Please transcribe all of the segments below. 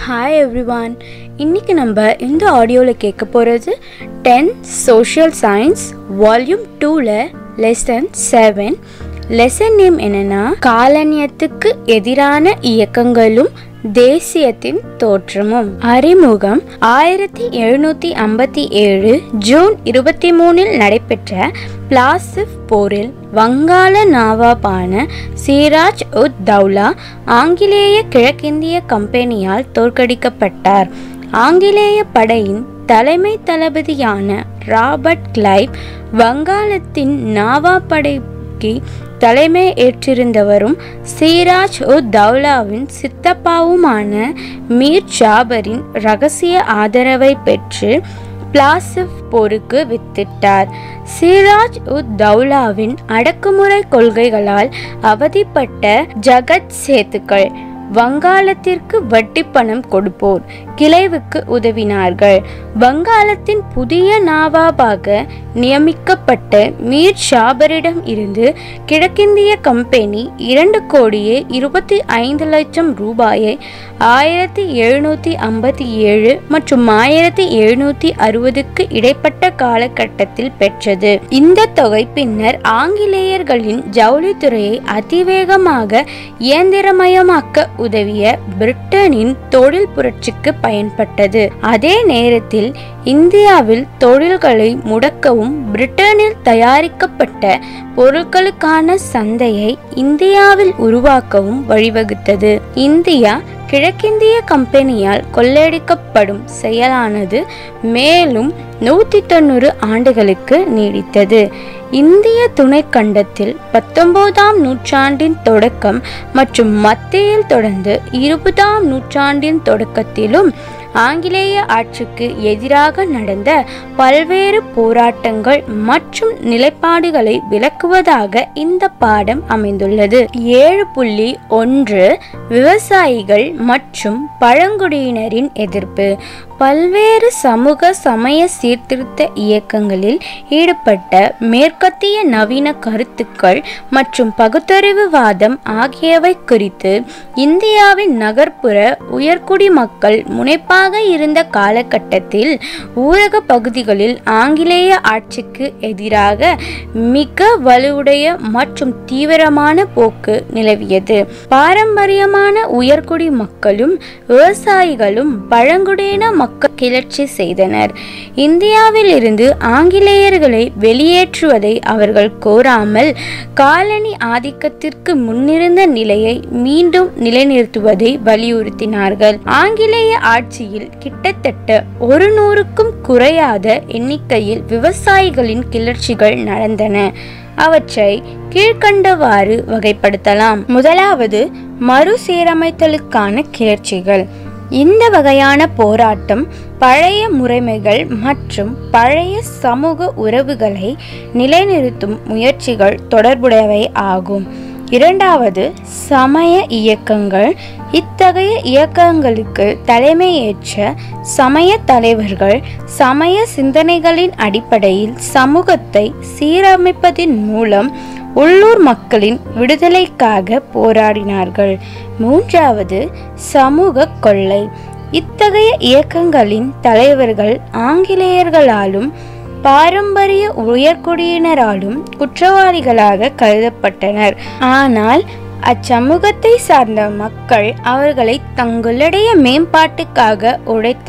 hi everyone இன்னைக்கு நம்ம இந்த ஆடியோவில் கேட்க போகிறது டென் சோஷியல் சயின்ஸ் வால்யூம் டூவில் லெசன் செவன் லெசன் நேம் என்னன்னா காலனியத்துக்கு எதிரான இயக்கங்களும் தேசியத்தின் தோற்றமும் அறிமுகம் ஆயிரத்தி எழுநூத்தி ஐம்பத்தி ஏழு ஜூன் இருபத்தி மூணில் நடைபெற்ற பிளாசிப் போரில் வங்காள நவாபான சிராஜ் உத் தௌலா ஆங்கிலேய கிழக்கிந்திய கம்பெனியால் தோற்கடிக்கப்பட்டார் ஆங்கிலேய படையின் தலைமை தளபதியான ராபர்ட் கிளைவ் வங்காளத்தின் நவாப் படைக்கு தலைமை ஏற்றிருந்தவரும் சிராஜ் உத் தௌலாவின் சித்தப்பாவுமான மீர் ஜாபரின் ரகசிய ஆதரவை பெற்று பிளாசிப் போருக்கு வித்திட்டார் சிராஜ் உத் தௌலாவின் அடக்குமுறை கொள்கைகளால் அவதிப்பட்ட ஜகத் சேத்துக்கள் வங்காளத்திற்கு வட்டி பணம் கொடுப்போர் கிளைவுக்கு உதவினார்கள் வங்காளத்தின் புதிய நவாபாக நியமிக்கப்பட்ட மீர் ஷாபரிடம் இருந்து கிழக்கிந்திய கம்பெனி இரண்டு கோடியே இருபத்தி ஐந்து லட்சம் ரூபாயை ஆயிரத்தி எழுநூற்றி ஐம்பத்தி ஏழு மற்றும் ஆயிரத்தி எழுநூற்றி அறுபதுக்கு இடைப்பட்ட காலகட்டத்தில் பெற்றது இந்த தொகை பின்னர் ஆங்கிலேயர்களின் ஜவுளித்துறையை அதிவேகமாக இயந்திரமயமாக்க உதவிய பிரிட்டனின் தொழில் புரட்சிக்கு பயன்பட்டது அதே நேரத்தில் இந்தியாவில் தொழில்களை முடக்கவும் பிரிட்டனில் தயாரிக்கப்பட்ட பொருட்களுக்கான சந்தையை இந்தியாவில் உருவாக்கவும் வழிவகுத்தது இந்தியா கிழக்கிந்திய கம்பெனியால் கொள்ளையடிக்கப்படும் செயலானது மேலும் நூற்றி தொண்ணூறு ஆண்டுகளுக்கு நீடித்தது இந்திய துணைக்கண்டத்தில் பத்தொன்பதாம் நூற்றாண்டின் தொடக்கம் மற்றும் மத்தியில் தொடர்ந்து இருபதாம் நூற்றாண்டின் தொடக்கத்திலும் ஆங்கிலேய ஆட்சிக்கு எதிராக நடந்த பல்வேறு போராட்டங்கள் மற்றும் நிலைப்பாடுகளை விளக்குவதாக இந்த பாடம் அமைந்துள்ளது ஏழு புள்ளி ஒன்று விவசாயிகள் மற்றும் பழங்குடியினரின் எதிர்ப்பு பல்வேறு சமூக சமய சீர்திருத்த இயக்கங்களில் ஈடுபட்ட மேற்கத்திய நவீன கருத்துக்கள் மற்றும் பகுத்தறிவுவாதம் ஆகியவை குறித்து இந்தியாவின் நகர்ப்புற உயர்குடி மக்கள் முனைப்பாக இருந்த காலகட்டத்தில் ஊரக பகுதிகளில் ஆங்கிலேய ஆட்சிக்கு எதிராக மிக வலுவுடைய மற்றும் தீவிரமான போக்கு நிலவியது பாரம்பரியமான உயர்குடி மக்களும் விவசாயிகளும் பழங்குடியின மக்கள் கிளர்ச்சி செய்தனர் இந்தியாவில் இருந்து ஆங்கிலேயர்களை வெளியேற்றுவதை அவர்கள் கோராமல் காலனி ஆதிக்கத்திற்கு முன்னிருந்த நிலையை மீண்டும் நிலைநிறுத்துவதை வலியுறுத்தினார்கள் ஆங்கிலேய ஆட்சியில் கிட்டத்தட்ட ஒரு நூறுக்கும் குறையாத எண்ணிக்கையில் விவசாயிகளின் கிளர்ச்சிகள் நடந்தன அவற்றை கீழ்கண்டவாறு வகைப்படுத்தலாம் முதலாவது மறுசீரமைத்தலுக்கான கிளர்ச்சிகள் இந்த வகையான போராட்டம் பழைய முறைமைகள் மற்றும் பழைய சமூக உறவுகளை நிலைநிறுத்தும் முயற்சிகள் தொடர்புடையவை ஆகும் இரண்டாவது சமய இயக்கங்கள் இத்தகைய இயக்கங்களுக்கு தலைமையேற்ற சமய தலைவர்கள் சமய சிந்தனைகளின் அடிப்படையில் சமூகத்தை சீரமைப்பதின் மூலம் உள்ளூர் மக்களின் விடுதலைக்காக போராடினார்கள் மூன்றாவது சமூக கொள்ளை இத்தகைய இயக்கங்களின் தலைவர்கள் ஆங்கிலேயர்களாலும் பாரம்பரிய உயர்குடியினராலும் குற்றவாளிகளாக கருதப்பட்டனர் ஆனால் அச்சமூகத்தை சார்ந்த மக்கள் அவர்களை தங்களுடைய மேம்பாட்டுக்காக உழைத்த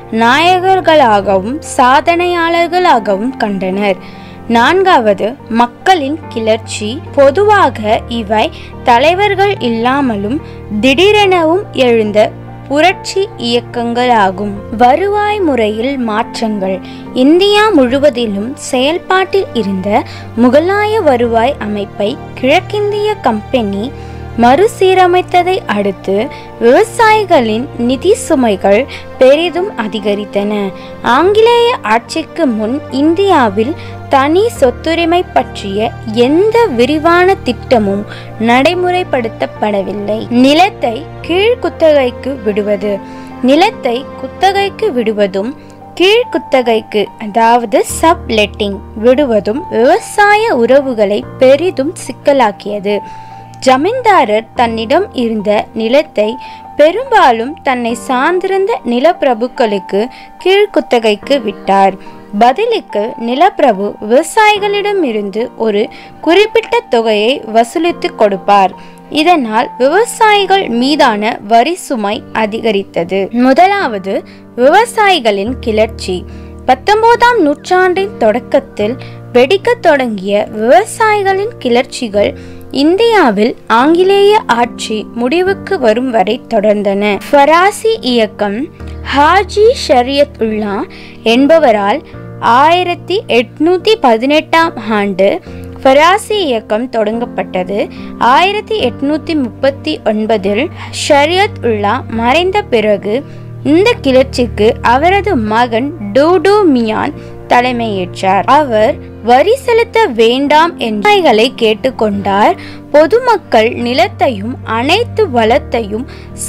நாயகர்களாகவும் சாதனையாளர்களாகவும் கண்டனர் நான்காவது மக்களின் கிளர்ச்சி பொதுவாக இவை தலைவர்கள் இல்லாமலும் திடீரெனவும் எழுந்த புரட்சி இயக்கங்களாகும் வருவாய் முறையில் மாற்றங்கள் இந்தியா முழுவதிலும் செயல்பாட்டில் இருந்த முகலாய வருவாய் அமைப்பை கிழக்கிந்திய கம்பெனி மறுசீரமைத்ததை அடுத்து விவசாயிகளின் நிதி சுமைகள் பெரிதும் அதிகரித்தன ஆங்கிலேய ஆட்சிக்கு முன் இந்தியாவில் தனி சொத்துரிமை பற்றிய எந்த விரிவான திட்டமும் நடைமுறைப்படுத்தப்படவில்லை நிலத்தை கீழ்குத்தகைக்கு விடுவது நிலத்தை குத்தகைக்கு விடுவதும் கீழ்குத்தகைக்கு அதாவது சப்லெட்டிங் விடுவதும் விவசாய உறவுகளை பெரிதும் சிக்கலாக்கியது ஜமீன்தாரர் தன்னிடம் இருந்த நிலத்தை பெரும்பாலும் தன்னை சார்ந்திருந்த நிலப்பிரபுக்களுக்கு கீழ்குத்தகைக்கு விட்டார் பதிலுக்கு நிலப்பிரபு விவசாயிகளிடமிருந்து ஒரு குறிப்பிட்ட தொகையை வசூலித்து கொடுப்பார் இதனால் விவசாயிகள் மீதான வரி சுமை அதிகரித்தது முதலாவது விவசாயிகளின் கிளர்ச்சி பத்தொன்பதாம் நூற்றாண்டின் தொடக்கத்தில் வெடிக்கத் தொடங்கிய விவசாயிகளின் கிளர்ச்சிகள் இந்தியாவில் ஆங்கிலேய ஆட்சி முடிவுக்கு வரும் வரை தொடர்ந்தன ஃபராசி இயக்கம் ஹாஜி ஷரியத் உல்லா என்பவரால் ஆயிரத்தி எட்நூத்தி பதினெட்டாம் ஆண்டு ஃபராசி இயக்கம் தொடங்கப்பட்டது ஆயிரத்தி எட்நூத்தி முப்பத்தி ஒன்பதில் ஷரியத் உல்லா மறைந்த பிறகு இந்த கிளர்ச்சிக்கு அவரது மகன் டூடு மியான் தலைமையேற்றார் அவர் வரி செலுத்த வேண்டாம் என்றைகளை கேட்டுக்கொண்டார் பொதுமக்கள் நிலத்தையும் அனைத்து வளத்தையும்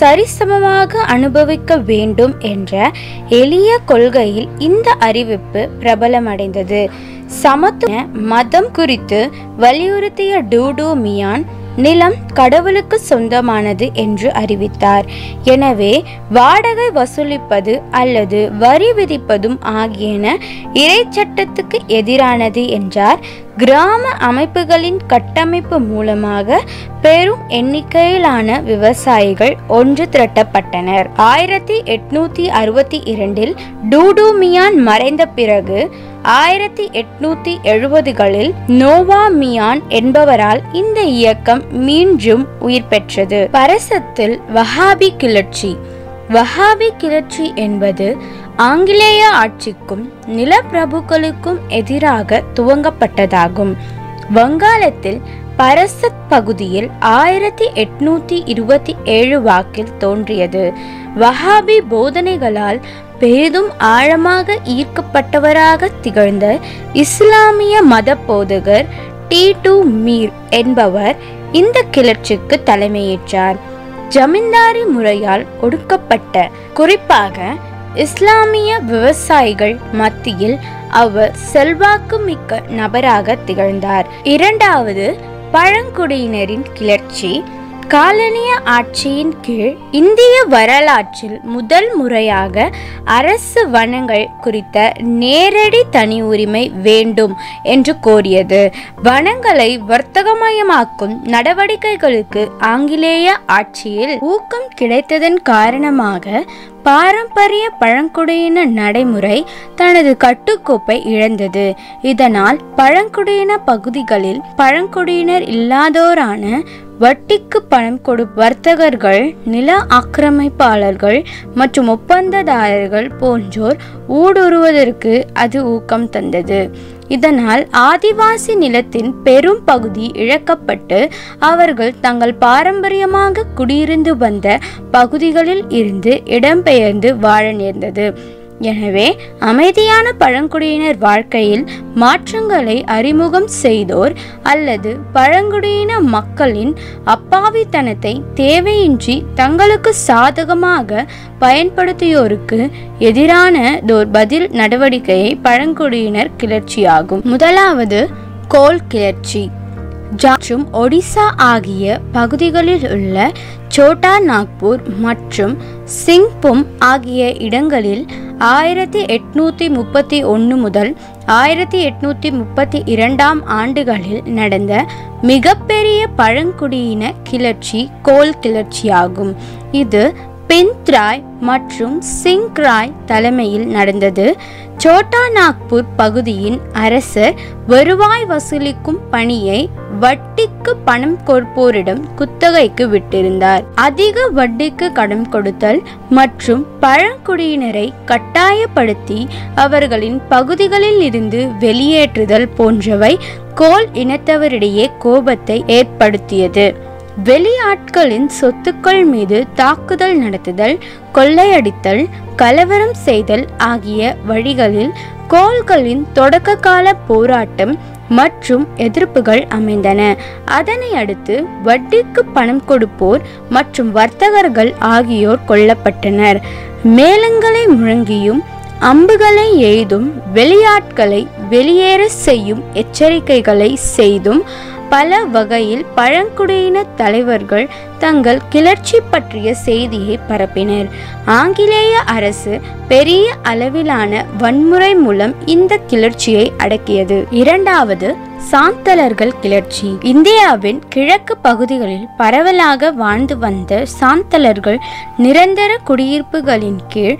சரிசமமாக அனுபவிக்க வேண்டும் என்ற எளிய கொள்கையில் இந்த அறிவிப்பு பிரபலமடைந்தது சமத்துவ மதம் குறித்து வலியுறுத்திய டூடு மியான் நிலம் கடவுளுக்கு சொந்தமானது என்று அறிவித்தார் எனவே வாடகை வசூலிப்பது அல்லது வரி விதிப்பதும் ஆகியன இறை சட்டத்துக்கு எதிரானது என்றார் கிராம அமைப்புகளின் கட்டமைப்பு மூலமாக பெரும் எண்ணிக்கையிலான விவசாயிகள் ஒன்று திரட்டப்பட்டனர் ஆயிரத்தி எட்நூத்தி அறுபத்தி இரண்டில் டூடுமியான் மறைந்த பிறகு ஆயிரத்தி எட்நூத்தி எழுபதுகளில் நோவா மியான் என்பவரால் இந்த இயக்கம் மீண்டும் உயிர் பெற்றது பரசத்தில் வஹாபி கிளர்ச்சி வஹாபி கிளர்ச்சி என்பது ஆங்கிலேய ஆட்சிக்கும் நிலப்பிரபுக்களுக்கும் எதிராக துவங்கப்பட்டதாகும் வங்காளத்தில் பரசத் பகுதியில் ஆயிரத்தி எட்நூத்தி இருபத்தி ஏழு வாக்கில் தோன்றியது வஹாபி போதனைகளால் பெரிதும் ஆழமாக ஈர்க்கப்பட்டவராக திகழ்ந்த இஸ்லாமிய மத போதகர் டி டு மீர் என்பவர் இந்த கிளர்ச்சிக்கு தலைமையேற்றார் ஜமீன்தாரி முறையால் ஒடுக்கப்பட்ட குறிப்பாக இஸ்லாமிய விவசாயிகள் மத்தியில் அவர் செல்வாக்கு மிக்க நபராக திகழ்ந்தார் இரண்டாவது பழங்குடியினரின் கிளர்ச்சி காலனிய ஆட்சியின் கீழ் இந்திய வரலாற்றில் முதல் முறையாக அரசு வனங்கள் குறித்த நேரடி தனி உரிமை வேண்டும் என்று கோரியது வனங்களை வர்த்தகமயமாக்கும் நடவடிக்கைகளுக்கு ஆங்கிலேய ஆட்சியில் ஊக்கம் கிடைத்ததன் காரணமாக பாரம்பரிய பழங்குடியின நடைமுறை தனது கட்டுக்கோப்பை இழந்தது இதனால் பழங்குடியின பகுதிகளில் பழங்குடியினர் இல்லாதோரான வட்டிக்கு பணம் கொடு வர்த்தகர்கள் நில ஆக்கிரமிப்பாளர்கள் மற்றும் ஒப்பந்ததாரர்கள் போன்றோர் ஊடுருவதற்கு அது ஊக்கம் தந்தது இதனால் ஆதிவாசி நிலத்தின் பெரும் பகுதி இழக்கப்பட்டு அவர்கள் தங்கள் பாரம்பரியமாக குடியிருந்து வந்த பகுதிகளில் இருந்து இடம்பெயர்ந்து வாழ நேர்ந்தது எனவே அமைதியான பழங்குடியினர் வாழ்க்கையில் மாற்றங்களை அறிமுகம் செய்தோர் அல்லது பழங்குடியின மக்களின் அப்பாவித்தனத்தை தேவையின்றி தங்களுக்கு சாதகமாக பயன்படுத்தியோருக்கு எதிரானதோர் பதில் நடவடிக்கையை பழங்குடியினர் கிளர்ச்சியாகும் முதலாவது கோல் கிளர்ச்சி மற்றும் ஒடிசா ஆகிய பகுதிகளில் உள்ள சோட்டா நாக்பூர் மற்றும் சிங்பும் ஆகிய இடங்களில் ஆயிரத்தி எட்நூத்தி முப்பத்தி ஒன்று முதல் ஆயிரத்தி எட்நூத்தி முப்பத்தி இரண்டாம் ஆண்டுகளில் நடந்த மிகப்பெரிய பழங்குடியின கிளர்ச்சி கோல் கிளர்ச்சியாகும் இது பிந்த்ராய் மற்றும் சிங்ராய் தலைமையில் நடந்தது சோட்டா நாக்பூர் பகுதியின் அரசர் வருவாய் வசூலிக்கும் பணியை வட்டிக்கு பணம் கொடுப்போரிடம் குத்தகைக்கு விட்டிருந்தார் அதிக வட்டிக்கு கடன் கொடுத்தல் மற்றும் பழங்குடியினரை கட்டாயப்படுத்தி அவர்களின் பகுதிகளில் இருந்து வெளியேற்றுதல் போன்றவை கோல் இனத்தவரிடையே கோபத்தை ஏற்படுத்தியது வெளியாட்களின் சொத்துக்கள் மீது தாக்குதல் நடத்துதல் கொள்ளையடித்தல் கலவரம் செய்தல் ஆகிய வழிகளில் கோள்களின் தொடக்க கால போராட்டம் மற்றும் எதிர்ப்புகள் அமைந்தன அதனை அடுத்து வட்டிக்கு பணம் கொடுப்போர் மற்றும் வர்த்தகர்கள் ஆகியோர் கொல்லப்பட்டனர் மேளங்களை முழங்கியும் அம்புகளை எய்தும் வெளியாட்களை வெளியேற செய்யும் எச்சரிக்கைகளை செய்தும் பல வகையில் பழங்குடியின தலைவர்கள் தங்கள் கிளர்ச்சி பற்றிய செய்தியை பரப்பினர் ஆங்கிலேய அரசு பெரிய அளவிலான வன்முறை மூலம் இந்த கிளர்ச்சியை அடக்கியது இரண்டாவது சாந்தலர்கள் கிளர்ச்சி இந்தியாவின் கிழக்கு பகுதிகளில் பரவலாக வாழ்ந்து வந்த சாந்தலர்கள் நிரந்தர குடியிருப்புகளின் கீழ்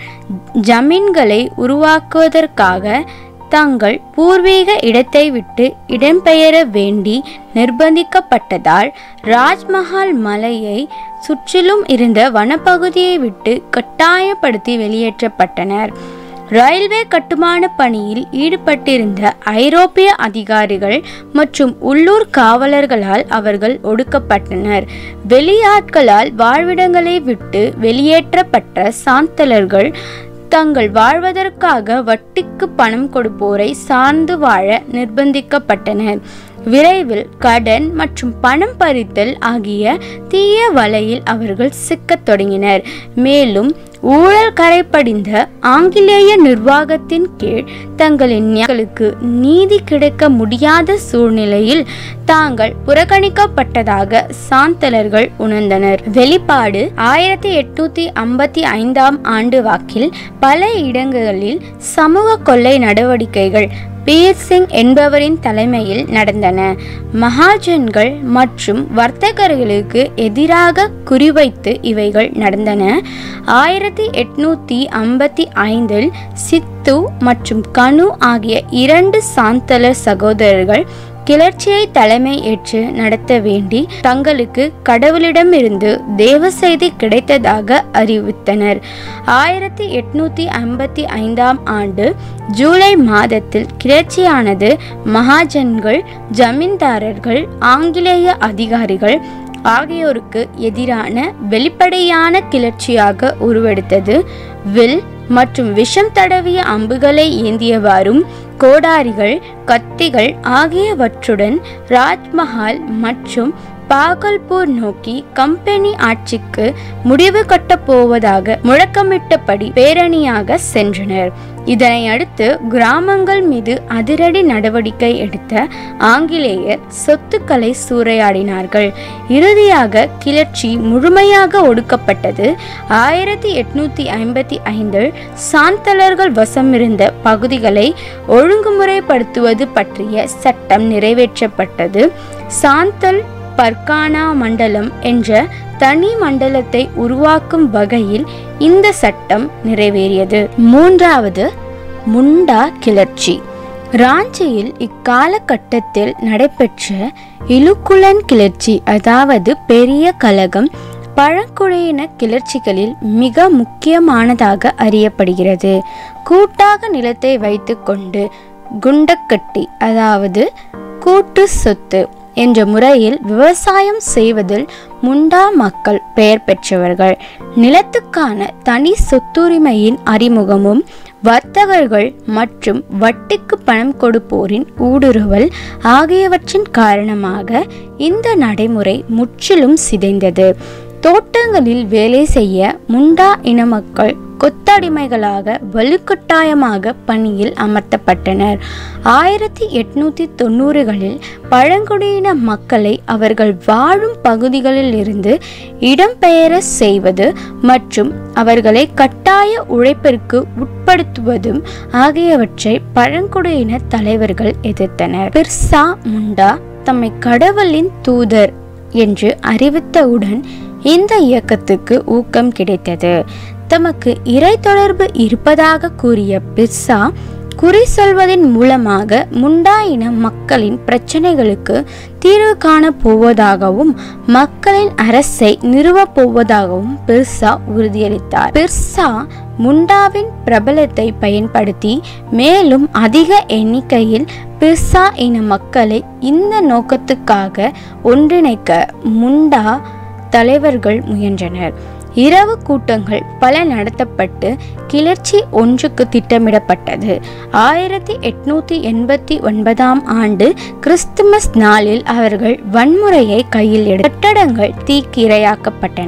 ஜமீன்களை உருவாக்குவதற்காக தங்கள் பூர்வீக இடத்தை விட்டு இடம்பெயர வேண்டி நிர்பந்திக்கப்பட்டதால் ராஜ்மஹால் மலையை சுற்றிலும் இருந்த வனப்பகுதியை விட்டு கட்டாயப்படுத்தி வெளியேற்றப்பட்டனர் ரயில்வே கட்டுமான பணியில் ஈடுபட்டிருந்த ஐரோப்பிய அதிகாரிகள் மற்றும் உள்ளூர் காவலர்களால் அவர்கள் ஒடுக்கப்பட்டனர் வெளியாட்களால் வாழ்விடங்களை விட்டு வெளியேற்றப்பட்ட சாந்தலர்கள் தங்கள் வாழ்வதற்காக வட்டிக்கு பணம் கொடுப்போரை சார்ந்து வாழ நிர்பந்திக்கப்பட்டனர் விரைவில் கடன் மற்றும் பணம் பறித்தல் ஆகிய தீய வலையில் அவர்கள் சிக்கத் தொடங்கினர் மேலும் ஊழல் கரைப்படிந்த ஆங்கிலேய நிர்வாகத்தின் கீழ் தங்களின் ஞாயிகளுக்கு நீதி கிடைக்க முடியாத சூழ்நிலையில் தாங்கள் புறக்கணிக்கப்பட்டதாக சாந்தலர்கள் உணர்ந்தனர் வெளிப்பாடு ஆயிரத்தி எட்நூத்தி ஐம்பத்தி ஐந்தாம் ஆண்டு வாக்கில் பல இடங்களில் சமூக கொள்ளை நடவடிக்கைகள் பீர் சிங் என்பவரின் தலைமையில் நடந்தன மகாஜன்கள் மற்றும் வர்த்தகர்களுக்கு எதிராக குறிவைத்து இவைகள் நடந்தன ஆயிரத்தி எட்நூத்தி ஐம்பத்தி ஐந்தில் சித்து மற்றும் கனு ஆகிய இரண்டு சாந்தலர் சகோதரர்கள் கிளர்ச்சியை தலைமை ஏற்று நடத்த வேண்டி தங்களுக்கு கடவுளிடமிருந்து தேவ செய்தி கிடைத்ததாக அறிவித்தனர் ஆயிரத்தி எட்நூத்தி ஐம்பத்தி ஐந்தாம் ஆண்டு ஜூலை மாதத்தில் கிளர்ச்சியானது மகாஜன்கள் ஜமீன்தாரர்கள் ஆங்கிலேய அதிகாரிகள் ஆகியோருக்கு எதிரான வெளிப்படையான கிளர்ச்சியாக உருவெடுத்தது வில் மற்றும் விஷம் தடவிய அம்புகளை ஏந்தியவாறும் கோடாரிகள் கத்திகள் ஆகியவற்றுடன் ராஜ்மஹால் மற்றும் பாகல்பூர் நோக்கி கம்பெனி ஆட்சிக்கு முடிவு கட்டப் போவதாக முழக்கமிட்டபடி பேரணியாக சென்றனர் இதனை அடுத்து கிராமங்கள் மீது அதிரடி நடவடிக்கை எடுத்த ஆங்கிலேயர் சொத்துக்களை சூறையாடினார்கள் இறுதியாக கிளர்ச்சி முழுமையாக ஒடுக்கப்பட்டது ஆயிரத்தி எட்நூத்தி ஐம்பத்தி ஐந்தில் சாந்தலர்கள் வசமிருந்த பகுதிகளை ஒழுங்குமுறைப்படுத்துவது பற்றிய சட்டம் நிறைவேற்றப்பட்டது சாந்தல் பர்கானா மண்டலம் என்ற தனி மண்டலத்தை உருவாக்கும் வகையில் இந்த சட்டம் நிறைவேறியது மூன்றாவது முண்டா கிளர்ச்சி ராஞ்சியில் இக்காலகட்டத்தில் நடைபெற்ற இலுக்குலன் கிளர்ச்சி அதாவது பெரிய கலகம் பழங்குடியின கிளர்ச்சிகளில் மிக முக்கியமானதாக அறியப்படுகிறது கூட்டாக நிலத்தை வைத்துக்கொண்டு குண்டக்கட்டி அதாவது கூட்டு சொத்து என்ற முறையில் விவசாயம் செய்வதில் முண்டா மக்கள் பெயர் பெற்றவர்கள் நிலத்துக்கான தனி சொத்துரிமையின் அறிமுகமும் வர்த்தகர்கள் மற்றும் வட்டிக்கு பணம் கொடுப்போரின் ஊடுருவல் ஆகியவற்றின் காரணமாக இந்த நடைமுறை முற்றிலும் சிதைந்தது தோட்டங்களில் வேலை செய்ய முண்டா இன மக்கள் கொத்தடிமைகளாக வலுக்கட்டாயமாக பணியில் அமர்த்தப்பட்டனர் ஆயிரத்தி எட்நூத்தி தொண்ணூறுகளில் பழங்குடியின மக்களை அவர்கள் வாழும் பகுதிகளில் இருந்து இடம்பெயர செய்வது மற்றும் அவர்களை கட்டாய உழைப்பிற்கு உட்படுத்துவதும் ஆகியவற்றை பழங்குடியின தலைவர்கள் எதிர்த்தனர் பிர்சா முண்டா தம்மை கடவுளின் தூதர் என்று அறிவித்தவுடன் இந்த இயக்கத்துக்கு ஊக்கம் கிடைத்தது தமக்கு இறை தொடர்பு இருப்பதாக கூறிய பிர்சா குறி சொல்வதன் மூலமாக முண்டா இன மக்களின் பிரச்சனைகளுக்கு தீர்வு காண போவதாகவும் மக்களின் அரசை நிறுவப் போவதாகவும் பிர்சா உறுதியளித்தார் பிர்சா முண்டாவின் பிரபலத்தை பயன்படுத்தி மேலும் அதிக எண்ணிக்கையில் பிர்சா இன மக்களை இந்த நோக்கத்துக்காக ஒன்றிணைக்க முண்டா தலைவர்கள் முயன்றனர் இரவு கூட்டங்கள் பல நடத்தப்பட்டு கிளர்ச்சி ஒன்றுக்கு திட்டமிடப்பட்டது ஆயிரத்தி எட்நூத்தி எண்பத்தி ஒன்பதாம் ஆண்டு கிறிஸ்துமஸ் நாளில் அவர்கள் வன்முறையை கையில் எடு கட்டடங்கள் தீக்கிரையாக்கப்பட்டன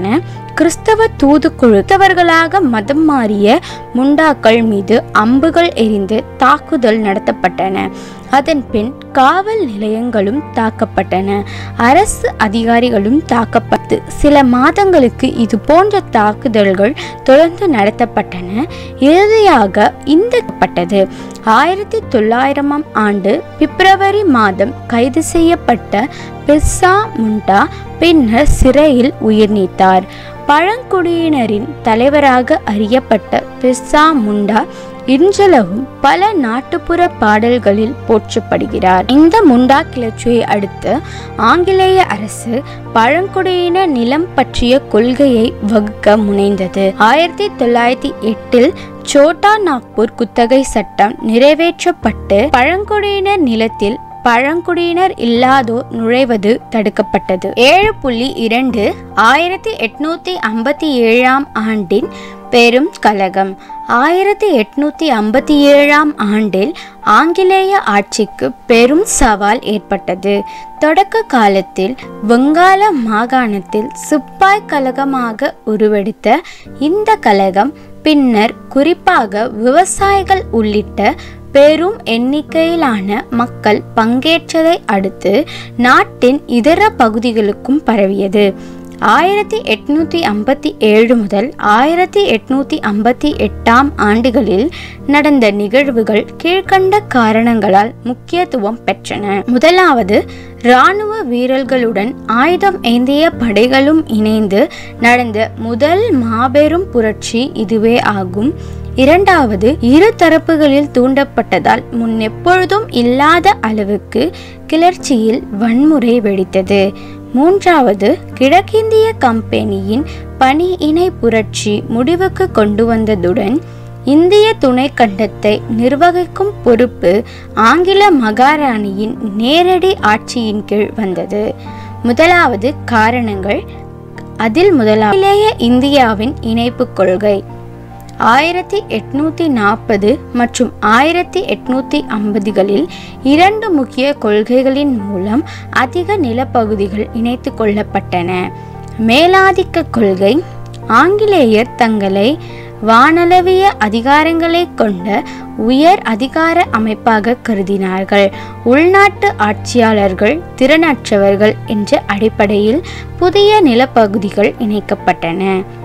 கிறிஸ்தவ தூதுக்குழுத்தவர்களாக மதம் மாறிய முண்டாக்கள் மீது அம்புகள் எரிந்து தாக்குதல் நடத்தப்பட்டன அதன் பின் காவல் நிலையங்களும் தாக்கப்பட்டன அரசு அதிகாரிகளும் தாக்கப்பட்டு சில மாதங்களுக்கு இது போன்ற தாக்குதல்கள் தொடர்ந்து நடத்தப்பட்டன இறுதியாக இந்த பட்டது ஆயிரத்தி தொள்ளாயிரமாம் ஆண்டு பிப்ரவரி மாதம் கைது செய்யப்பட்ட பிர்சா முண்டா பின்னர் சிறையில் உயிர் நீத்தார் பழங்குடியினரின் தலைவராக அறியப்பட்ட பிர்சா முண்டா இன்றளவும் பல நாட்டுப்புற பாடல்களில் போற்றப்படுகிறார் இந்த முண்டா கிளர்ச்சியை அடுத்து ஆங்கிலேய அரசு பழங்குடியின நிலம் பற்றிய கொள்கையை வகுக்க முனைந்தது ஆயிரத்தி தொள்ளாயிரத்தி எட்டில் சோட்டா நாக்பூர் குத்தகை சட்டம் நிறைவேற்றப்பட்டு பழங்குடியினர் நிலத்தில் பழங்குடியினர் இல்லாதோர் நுழைவது தடுக்கப்பட்டது ஏழு புள்ளி இரண்டு ஆயிரத்தி எட்நூத்தி ஐம்பத்தி ஏழாம் ஆண்டின் பெரும் கலகம் ஆயிரத்தி எட்நூத்தி ஐம்பத்தி ஏழாம் ஆண்டில் ஆங்கிலேய ஆட்சிக்கு பெரும் சவால் ஏற்பட்டது தொடக்க காலத்தில் வங்காள மாகாணத்தில் சிப்பாய் கழகமாக உருவெடுத்த இந்த கழகம் பின்னர் குறிப்பாக விவசாயிகள் உள்ளிட்ட பெரும் எண்ணிக்கையிலான மக்கள் பங்கேற்றதை அடுத்து நாட்டின் இதர பகுதிகளுக்கும் பரவியது ஆயிரத்தி எட்நூத்தி ஐம்பத்தி ஏழு முதல் ஆயிரத்தி எட்நூத்தி ஐம்பத்தி எட்டாம் ஆண்டுகளில் நடந்த நிகழ்வுகள் கீழ்கண்ட காரணங்களால் முக்கியத்துவம் பெற்றன முதலாவது இராணுவ வீரர்களுடன் ஆயுதம் ஏந்திய படைகளும் இணைந்து நடந்த முதல் மாபெரும் புரட்சி இதுவே ஆகும் இரண்டாவது இரு தரப்புகளில் தூண்டப்பட்டதால் முன் எப்பொழுதும் இல்லாத அளவுக்கு கிளர்ச்சியில் வன்முறை வெடித்தது மூன்றாவது கிழக்கிந்திய கம்பெனியின் பணி இணை புரட்சி முடிவுக்கு கொண்டு வந்ததுடன் இந்திய துணை கண்டத்தை நிர்வகிக்கும் பொறுப்பு ஆங்கில மகாராணியின் நேரடி ஆட்சியின் கீழ் வந்தது முதலாவது காரணங்கள் அதில் முதலாவது இந்தியாவின் இணைப்பு கொள்கை ஆயிரத்தி எட்நூத்தி நாற்பது மற்றும் ஆயிரத்தி எட்நூத்தி ஐம்பதுகளில் இரண்டு முக்கிய கொள்கைகளின் மூலம் அதிக நிலப்பகுதிகள் இணைத்து கொள்ளப்பட்டன மேலாதிக்க கொள்கை ஆங்கிலேயர் தங்களை வானளவிய அதிகாரங்களை கொண்ட உயர் அதிகார அமைப்பாக கருதினார்கள் உள்நாட்டு ஆட்சியாளர்கள் திறனற்றவர்கள் என்ற அடிப்படையில் புதிய நிலப்பகுதிகள் இணைக்கப்பட்டன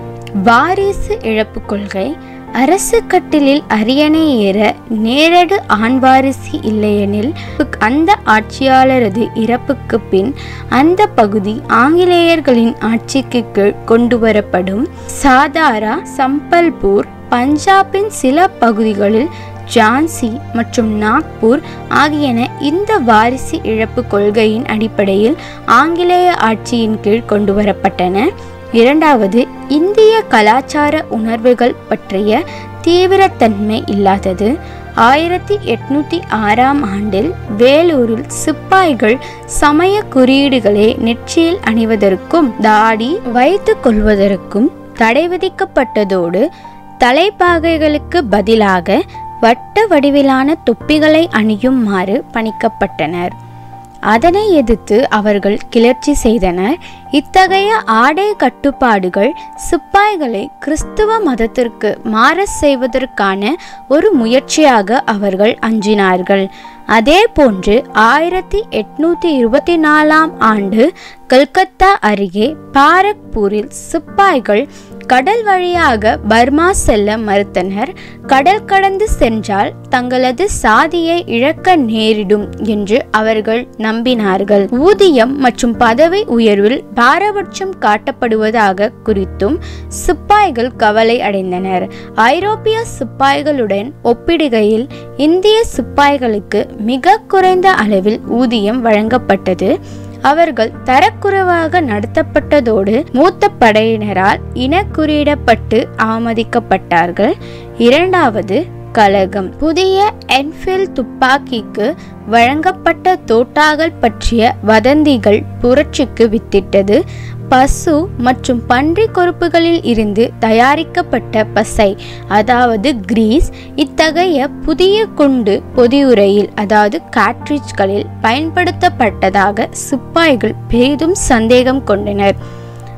வாரிசு இழப்பு கொள்கை அரசு கட்டிலில் அரியணை ஏற நேரடு ஆண் வாரிசு இல்லையெனில் அந்த ஆட்சியாளரது இறப்புக்கு பின் அந்த பகுதி ஆங்கிலேயர்களின் ஆட்சிக்கு கீழ் கொண்டு வரப்படும் சாதாரா சம்பல்பூர் பஞ்சாபின் சில பகுதிகளில் ஜான்சி மற்றும் நாக்பூர் ஆகியன இந்த வாரிசு இழப்பு கொள்கையின் அடிப்படையில் ஆங்கிலேய ஆட்சியின் கீழ் கொண்டு வரப்பட்டன இரண்டாவது இந்திய கலாச்சார உணர்வுகள் பற்றிய தீவிரத்தன்மை இல்லாதது ஆயிரத்தி எட்நூத்தி ஆறாம் ஆண்டில் வேலூரில் சிப்பாய்கள் சமய குறியீடுகளை நெற்றியில் அணிவதற்கும் தாடி வைத்துக் கொள்வதற்கும் தடை விதிக்கப்பட்டதோடு தலைப்பாகைகளுக்கு பதிலாக வட்ட வடிவிலான தொப்பிகளை அணியுமாறு பணிக்கப்பட்டனர் அதனை எதிர்த்து அவர்கள் கிளர்ச்சி செய்தனர் இத்தகைய ஆடை கட்டுப்பாடுகள் சிப்பாய்களை கிறிஸ்துவ மதத்திற்கு மாற செய்வதற்கான ஒரு முயற்சியாக அவர்கள் அஞ்சினார்கள் அதே போன்று ஆயிரத்தி எட்நூத்தி இருபத்தி நாலாம் ஆண்டு கல்கத்தா அருகே பாரக்பூரில் சிப்பாய்கள் கடல் வழியாக பர்மா செல்ல மறுத்தனர் கடல் கடந்து சென்றால் தங்களது சாதியை இழக்க நேரிடும் என்று அவர்கள் நம்பினார்கள் ஊதியம் மற்றும் பதவி உயர்வில் பாரபட்சம் காட்டப்படுவதாக குறித்தும் சிப்பாய்கள் கவலை அடைந்தனர் ஐரோப்பிய சிப்பாய்களுடன் ஒப்பிடுகையில் இந்திய சிப்பாய்களுக்கு மிக குறைந்த அளவில் ஊதியம் வழங்கப்பட்டது அவர்கள் தரக்குறைவாக நடத்தப்பட்டதோடு மூத்த படையினரால் இனக்குறியிடப்பட்டு அவமதிக்கப்பட்டார்கள் இரண்டாவது கலகம் புதிய என்ஃபீல்ட் துப்பாக்கிக்கு வழங்கப்பட்ட தோட்டாகள் பற்றிய வதந்திகள் புரட்சிக்கு வித்திட்டது பசு மற்றும் பன்றி கொழுப்புகளில் இருந்து தயாரிக்கப்பட்ட பசை அதாவது கிரீஸ் இத்தகைய புதிய குண்டு பொதியுரையில் அதாவது காட்ரிட்ஜ்களில் பயன்படுத்தப்பட்டதாக சிப்பாய்கள் பெரிதும் சந்தேகம் கொண்டனர்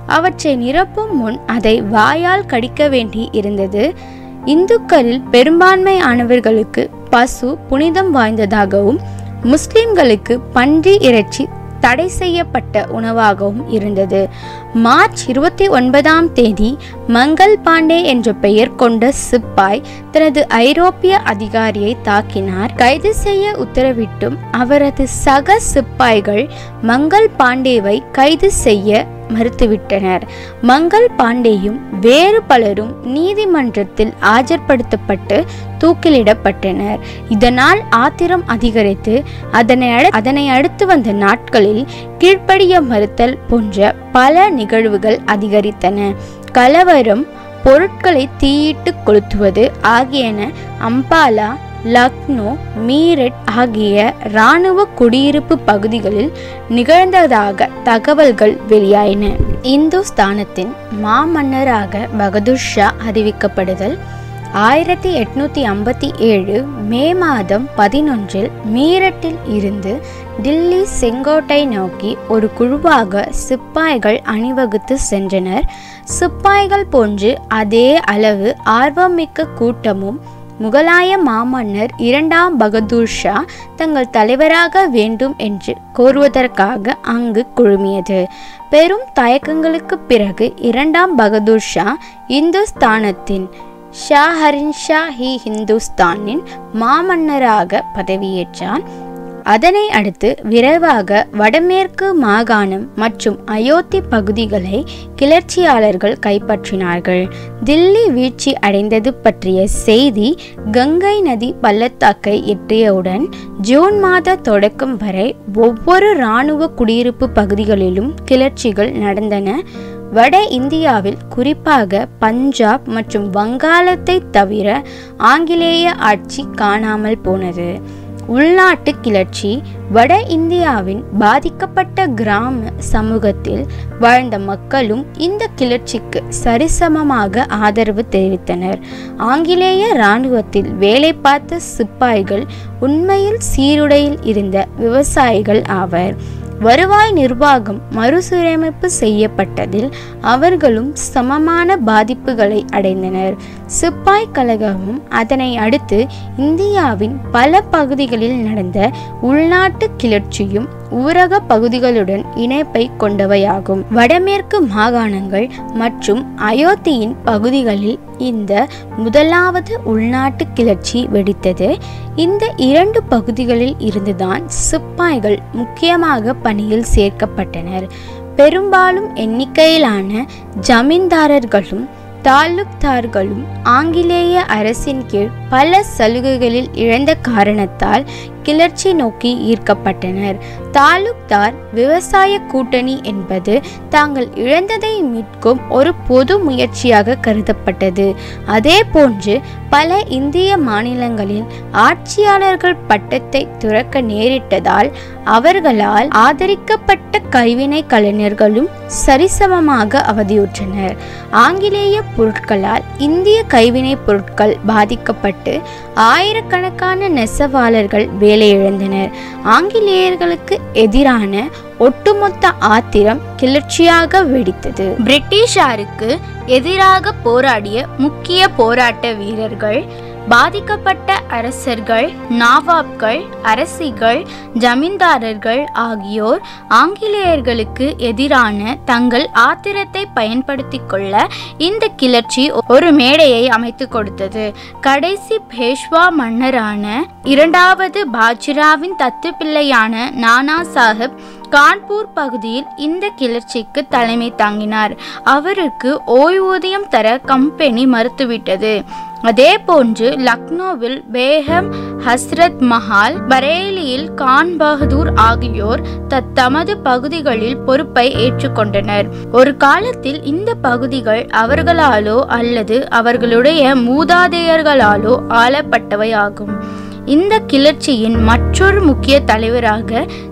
அவற்றை நிரப்பும் முன் அதை வாயால் கடிக்க வேண்டி இருந்தது இந்துக்களில் பெரும்பான்மையானவர்களுக்கு பசு புனிதம் வாய்ந்ததாகவும் முஸ்லிம்களுக்கு பன்றி இறைச்சி தடை செய்யப்பட்ட உணவாகவும் இருந்தது மார்ச் இருபத்தி ஒன்பதாம் தேதி மங்கள் பாண்டே என்ற பெயர் கொண்ட சிப்பாய் தனது ஐரோப்பிய அதிகாரியை தாக்கினார் கைது செய்ய உத்தரவிட்டும் அவரது சக சிப்பாய்கள் மங்கள் பாண்டேவை கைது செய்ய மறுத்துவிட்டனர் மங்கள் பாண்டேயும் வேறு பலரும் நீதிமன்றத்தில் ஆஜர்படுத்தப்பட்டு தூக்கிலிடப்பட்டனர் இதனால் ஆத்திரம் அதிகரித்து அதனை அடு- அதனை அடுத்து வந்த நாட்களில் கீழ்ப்படிய மறுத்தல் போன்ற பல நிகழ்வுகள் அதிகரித்தன கலவரம் பொருட்களை தீயிட்டு கொளுத்துவது ஆகியன அம்பாலா லக்னோ மீரட் ஆகிய இராணுவ குடியிருப்பு பகுதிகளில் நிகழ்ந்ததாக தகவல்கள் வெளியாயின இந்துஸ்தானத்தின் மாமன்னராக பகதூர் ஷா அறிவிக்கப்படுதல் ஆயிரத்தி எட்நூத்தி ஐம்பத்தி ஏழு மே மாதம் பதினொன்றில் மீரட்டில் இருந்து டில்லி செங்கோட்டை நோக்கி ஒரு குழுவாக சிப்பாய்கள் அணிவகுத்து சென்றனர் சிப்பாய்கள் போன்று அதே அளவு ஆர்வமிக்க கூட்டமும் முகலாய மாமன்னர் இரண்டாம் பகதூர் ஷா தங்கள் தலைவராக வேண்டும் என்று கோருவதற்காக அங்கு குழுமியது பெரும் தயக்கங்களுக்கு பிறகு இரண்டாம் பகதூர் ஷா இந்துஸ்தானத்தின் ஷா ஹரின் ஷா ஹி ஹிந்துஸ்தானின் மாமன்னராக பதவியேற்றார் அதனை அடுத்து விரைவாக வடமேற்கு மாகாணம் மற்றும் அயோத்தி பகுதிகளை கிளர்ச்சியாளர்கள் கைப்பற்றினார்கள் தில்லி வீழ்ச்சி அடைந்தது பற்றிய செய்தி கங்கை நதி பள்ளத்தாக்கை எட்டியவுடன் ஜூன் மாத தொடக்கம் வரை ஒவ்வொரு இராணுவ குடியிருப்பு பகுதிகளிலும் கிளர்ச்சிகள் நடந்தன வட இந்தியாவில் குறிப்பாக பஞ்சாப் மற்றும் வங்காளத்தை தவிர ஆங்கிலேய ஆட்சி காணாமல் போனது உள்நாட்டு கிளர்ச்சி வட இந்தியாவின் பாதிக்கப்பட்ட கிராம சமூகத்தில் வாழ்ந்த மக்களும் இந்த கிளர்ச்சிக்கு சரிசமமாக ஆதரவு தெரிவித்தனர் ஆங்கிலேய இராணுவத்தில் வேலை பார்த்த சிப்பாய்கள் உண்மையில் சீருடையில் இருந்த விவசாயிகள் ஆவர் வருவாய் நிர்வாகம் மறுசீரமைப்பு செய்யப்பட்டதில் அவர்களும் சமமான பாதிப்புகளை அடைந்தனர் சிப்பாய் கழகமும் அதனை அடுத்து இந்தியாவின் பல பகுதிகளில் நடந்த உள்நாட்டு கிளர்ச்சியும் ஊரக பகுதிகளுடன் இணைப்பை கொண்டவையாகும் வடமேற்கு மாகாணங்கள் மற்றும் அயோத்தியின் பகுதிகளில் இந்த முதலாவது உள்நாட்டு கிளர்ச்சி வெடித்தது இந்த இரண்டு பகுதிகளில் இருந்துதான் சிப்பாய்கள் முக்கியமாக பணியில் சேர்க்கப்பட்டனர் பெரும்பாலும் எண்ணிக்கையிலான ஜமீன்தாரர்களும் தாலுக்தார்களும் ஆங்கிலேய அரசின் கீழ் பல சலுகைகளில் இழந்த காரணத்தால் கிளர்ச்சி நோக்கி ஈர்க்கப்பட்டனர் தாலுக்தார் விவசாய கூட்டணி என்பது தாங்கள் இழந்ததை மீட்கும் ஒரு பொது முயற்சியாக கருதப்பட்டது அதே போன்று பல இந்திய மாநிலங்களில் ஆட்சியாளர்கள் பட்டத்தை துறக்க நேரிட்டதால் அவர்களால் ஆதரிக்கப்பட்ட கைவினை கலைஞர்களும் சரிசமமாக அவதியுற்றனர் ஆங்கிலேய பொருட்களால் இந்திய கைவினை பொருட்கள் பாதிக்கப்பட்டு ஆயிரக்கணக்கான நெசவாளர்கள் வேலையிழந்தனர் ஆங்கிலேயர்களுக்கு எதிரான ஒட்டுமொத்த ஆத்திரம் கிளர்ச்சியாக வெடித்தது பிரிட்டிஷாருக்கு எதிராக போராடிய முக்கிய போராட்ட வீரர்கள் பாதிக்கப்பட்ட அரசர்கள் நவாப்கள் அரசிகள் ஜமீன்தாரர்கள் ஆகியோர் ஆங்கிலேயர்களுக்கு எதிரான தங்கள் ஆத்திரத்தை பயன்படுத்திக் கொள்ள இந்த கிளர்ச்சி ஒரு மேடையை அமைத்து கொடுத்தது கடைசி பேஷ்வா மன்னரான இரண்டாவது பாஜிராவின் தத்து பிள்ளையான நானா சாஹிப் கான்பூர் பகுதியில் இந்த கிளர்ச்சிக்கு தலைமை தாங்கினார் அவருக்கு ஓய்வூதியம் தர கம்பெனி மறுத்துவிட்டது அதே போன்று லக்னோவில் பேகம் ஹஸ்ரத் மஹால் பரேலியில் கான் பகதூர் ஆகியோர் தத்தமது பகுதிகளில் பொறுப்பை ஏற்றுக்கொண்டனர் ஒரு காலத்தில் இந்த பகுதிகள் அவர்களாலோ அல்லது அவர்களுடைய மூதாதையர்களாலோ ஆளப்பட்டவை ஆகும் இந்த கிளர்ச்சியின் மற்றொரு முக்கிய தலைவராக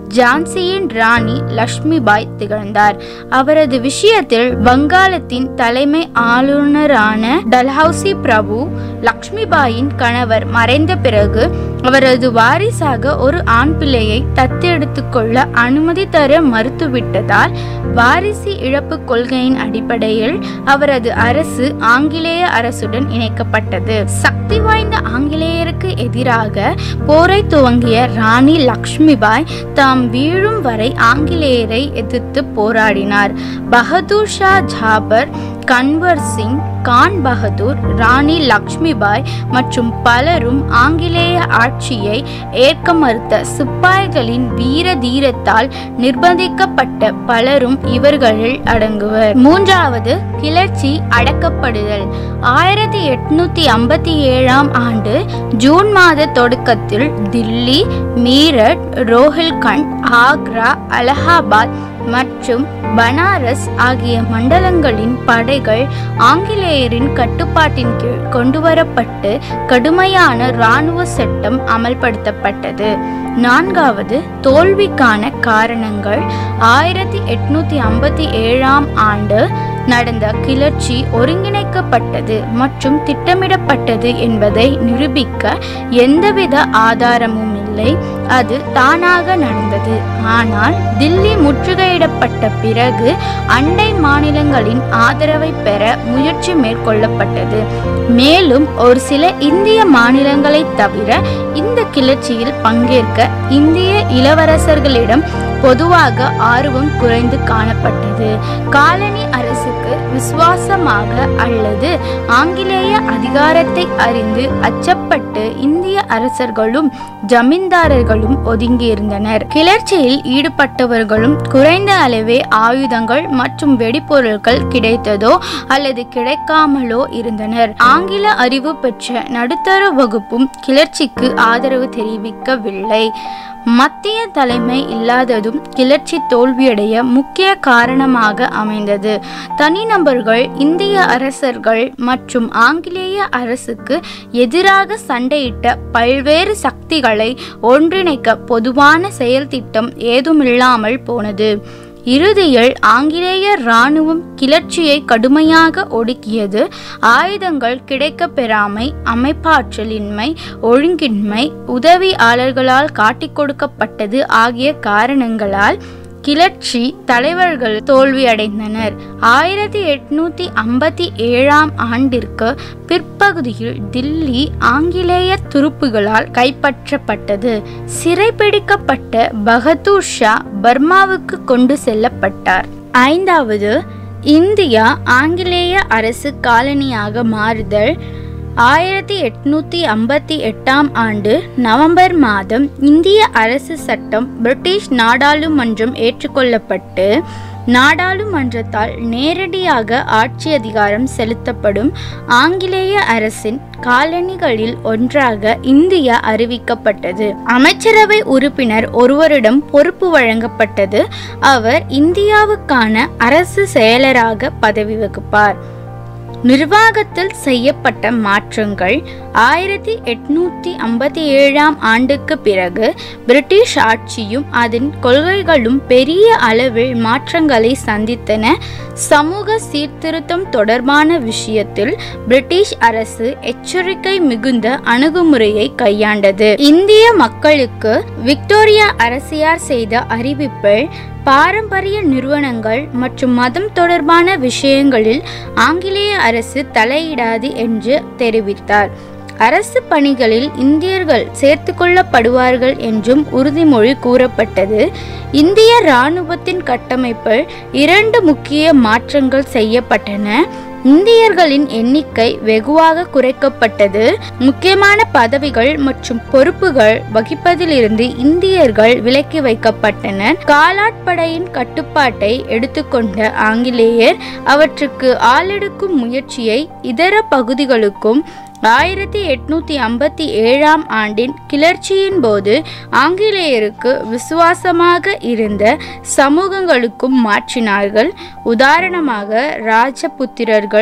ஜான்சியின் ராணி லக்ஷ்மிபாய் திகழ்ந்தார் அவரது விஷயத்தில் வங்காளத்தின் தலைமை ஆளுநரான டல்ஹவுசி பிரபு லக்ஷ்மிபாயின் கணவர் மறைந்த பிறகு அவரது வாரிசாக ஒரு ஆண் பிள்ளையை தத்தெடுத்துக் கொள்ள அனுமதி தர மறுத்துவிட்டதால் வாரிசு இழப்பு கொள்கையின் அடிப்படையில் அவரது அரசு ஆங்கிலேய அரசுடன் இணைக்கப்பட்டது சக்தி வாய்ந்த ஆங்கிலேயருக்கு எதிராக போரை துவங்கிய ராணி லக்ஷ்மிபாய் தாம் வீழும் வரை ஆங்கிலேயரை எதிர்த்து போராடினார் பகதூர் ஷா ஜாபர் கன்வர் சிங் கான் பகதூர் ராணி லக்ஷ்மிபாய் மற்றும் பலரும் ஆங்கிலேய ஆட்சியை ஏற்க மறுத்த சிப்பாய்களின் வீர தீரத்தால் நிர்பந்திக்கப்பட்ட பலரும் இவர்களில் அடங்குவர் மூன்றாவது கிளர்ச்சி அடக்கப்படுதல் ஆயிரத்தி எட்நூத்தி ஐம்பத்தி ஏழாம் ஆண்டு ஜூன் மாத தொடக்கத்தில் தில்லி மீரட் ரோஹில்கண்ட் ஆக்ரா அலகாபாத் மற்றும் பனாரஸ் ஆகிய மண்டலங்களின் படைகள் ஆங்கிலேயரின் கட்டுப்பாட்டின் கீழ் கொண்டுவரப்பட்டு கடுமையான இராணுவ சட்டம் அமல்படுத்தப்பட்டது நான்காவது தோல்விக்கான காரணங்கள் ஆயிரத்தி எட்நூத்தி ஐம்பத்தி ஏழாம் ஆண்டு நடந்த கிளர்ச்சி ஒருங்கிணைக்கப்பட்டது மற்றும் திட்டமிடப்பட்டது என்பதை நிரூபிக்க எந்தவித ஆதாரமும் இல்லை அது தானாக நடந்தது ஆனால் தில்லி முற்றுகையிடப்பட்ட பிறகு அண்டை மாநிலங்களின் ஆதரவை பெற முயற்சி மேற்கொள்ளப்பட்டது மேலும் ஒரு சில இந்திய மாநிலங்களை தவிர இந்த கிளர்ச்சியில் பங்கேற்க இந்திய இளவரசர்களிடம் பொதுவாக ஆர்வம் குறைந்து காணப்பட்டது காலனி அரசுக்கு விசுவாசமாக அல்லது ஆங்கிலேய அதிகாரத்தை அறிந்து அச்சப்பட்டு இந்திய அரசர்களும் ஜமீன்தாரர்களும் ஒதுங்கியிருந்தனர் கிளர்ச்சியில் ஈடுபட்டவர்களும் குறைந்த அளவே ஆயுதங்கள் மற்றும் வெடிபொருட்கள் கிடைத்ததோ அல்லது கிடைக்காமலோ இருந்தனர் ஆங்கில அறிவு பெற்ற நடுத்தர வகுப்பும் கிளர்ச்சிக்கு ஆதரவு தெரிவிக்கவில்லை மத்திய தலைமை இல்லாததும் கிளர்ச்சி தோல்வியடைய முக்கிய காரணமாக அமைந்தது தனிநபர்கள் இந்திய அரசர்கள் மற்றும் ஆங்கிலேய அரசுக்கு எதிராக சண்டையிட்ட பல்வேறு சக்திகளை ஒன்றிணைக்க பொதுவான செயல் திட்டம் ஏதுமில்லாமல் போனது இறுதியில் ஆங்கிலேய இராணுவம் கிளர்ச்சியை கடுமையாக ஒடுக்கியது ஆயுதங்கள் கிடைக்கப் பெறாமை அமைப்பாற்றலின்மை ஒழுங்கின்மை உதவியாளர்களால் காட்டிக் கொடுக்கப்பட்டது ஆகிய காரணங்களால் கிளர்ச்சி தலைவர்கள் தோல்வியடைந்தனர் ஆயிரத்தி எட்நூத்தி ஐம்பத்தி ஏழாம் ஆண்டிற்கு பிற்பகுதியில் தில்லி ஆங்கிலேய துருப்புகளால் கைப்பற்றப்பட்டது சிறைபிடிக்கப்பட்ட பகதூர் ஷா பர்மாவுக்கு கொண்டு செல்லப்பட்டார் ஐந்தாவது இந்தியா ஆங்கிலேய அரசு காலனியாக மாறுதல் ஆயிரத்தி எட்நூத்தி ஐம்பத்தி எட்டாம் ஆண்டு நவம்பர் மாதம் இந்திய அரசு சட்டம் பிரிட்டிஷ் நாடாளுமன்றம் ஏற்றுக்கொள்ளப்பட்டு நாடாளுமன்றத்தால் நேரடியாக ஆட்சி அதிகாரம் செலுத்தப்படும் ஆங்கிலேய அரசின் காலனிகளில் ஒன்றாக இந்தியா அறிவிக்கப்பட்டது அமைச்சரவை உறுப்பினர் ஒருவரிடம் பொறுப்பு வழங்கப்பட்டது அவர் இந்தியாவுக்கான அரசு செயலராக பதவி வகிப்பார் நிர்வாகத்தில் செய்யப்பட்ட மாற்றங்கள் ஆயிரத்தி எட்நூத்தி ஐம்பத்தி ஏழாம் ஆண்டுக்கு பிறகு பிரிட்டிஷ் ஆட்சியும் அதன் கொள்கைகளும் பெரிய அளவில் மாற்றங்களை சந்தித்தன சமூக சீர்திருத்தம் தொடர்பான விஷயத்தில் பிரிட்டிஷ் அரசு எச்சரிக்கை மிகுந்த அணுகுமுறையை கையாண்டது இந்திய மக்களுக்கு விக்டோரியா அரசியார் செய்த அறிவிப்பில் பாரம்பரிய நிறுவனங்கள் மற்றும் மதம் தொடர்பான விஷயங்களில் ஆங்கிலேய அரசு தலையிடாது என்று தெரிவித்தார் அரசு பணிகளில் இந்தியர்கள் சேர்த்து கொள்ளப்படுவார்கள் என்றும் உறுதிமொழி கூறப்பட்டது இந்திய இராணுவத்தின் கட்டமைப்பில் இரண்டு முக்கிய மாற்றங்கள் செய்யப்பட்டன இந்தியர்களின் எண்ணிக்கை வெகுவாக குறைக்கப்பட்டது முக்கியமான பதவிகள் மற்றும் பொறுப்புகள் வகிப்பதிலிருந்து இந்தியர்கள் விலக்கி வைக்கப்பட்டனர் காலாட்படையின் கட்டுப்பாட்டை எடுத்துக்கொண்ட ஆங்கிலேயர் அவற்றுக்கு ஆளெடுக்கும் முயற்சியை இதர பகுதிகளுக்கும் ஆயிரத்தி எட்நூத்தி ஐம்பத்தி ஏழாம் ஆண்டின் கிளர்ச்சியின் போது ஆங்கிலேயருக்கு விசுவாசமாக இருந்த சமூகங்களுக்கும் மாற்றினார்கள் உதாரணமாக ராஜபுத்திரர்கள்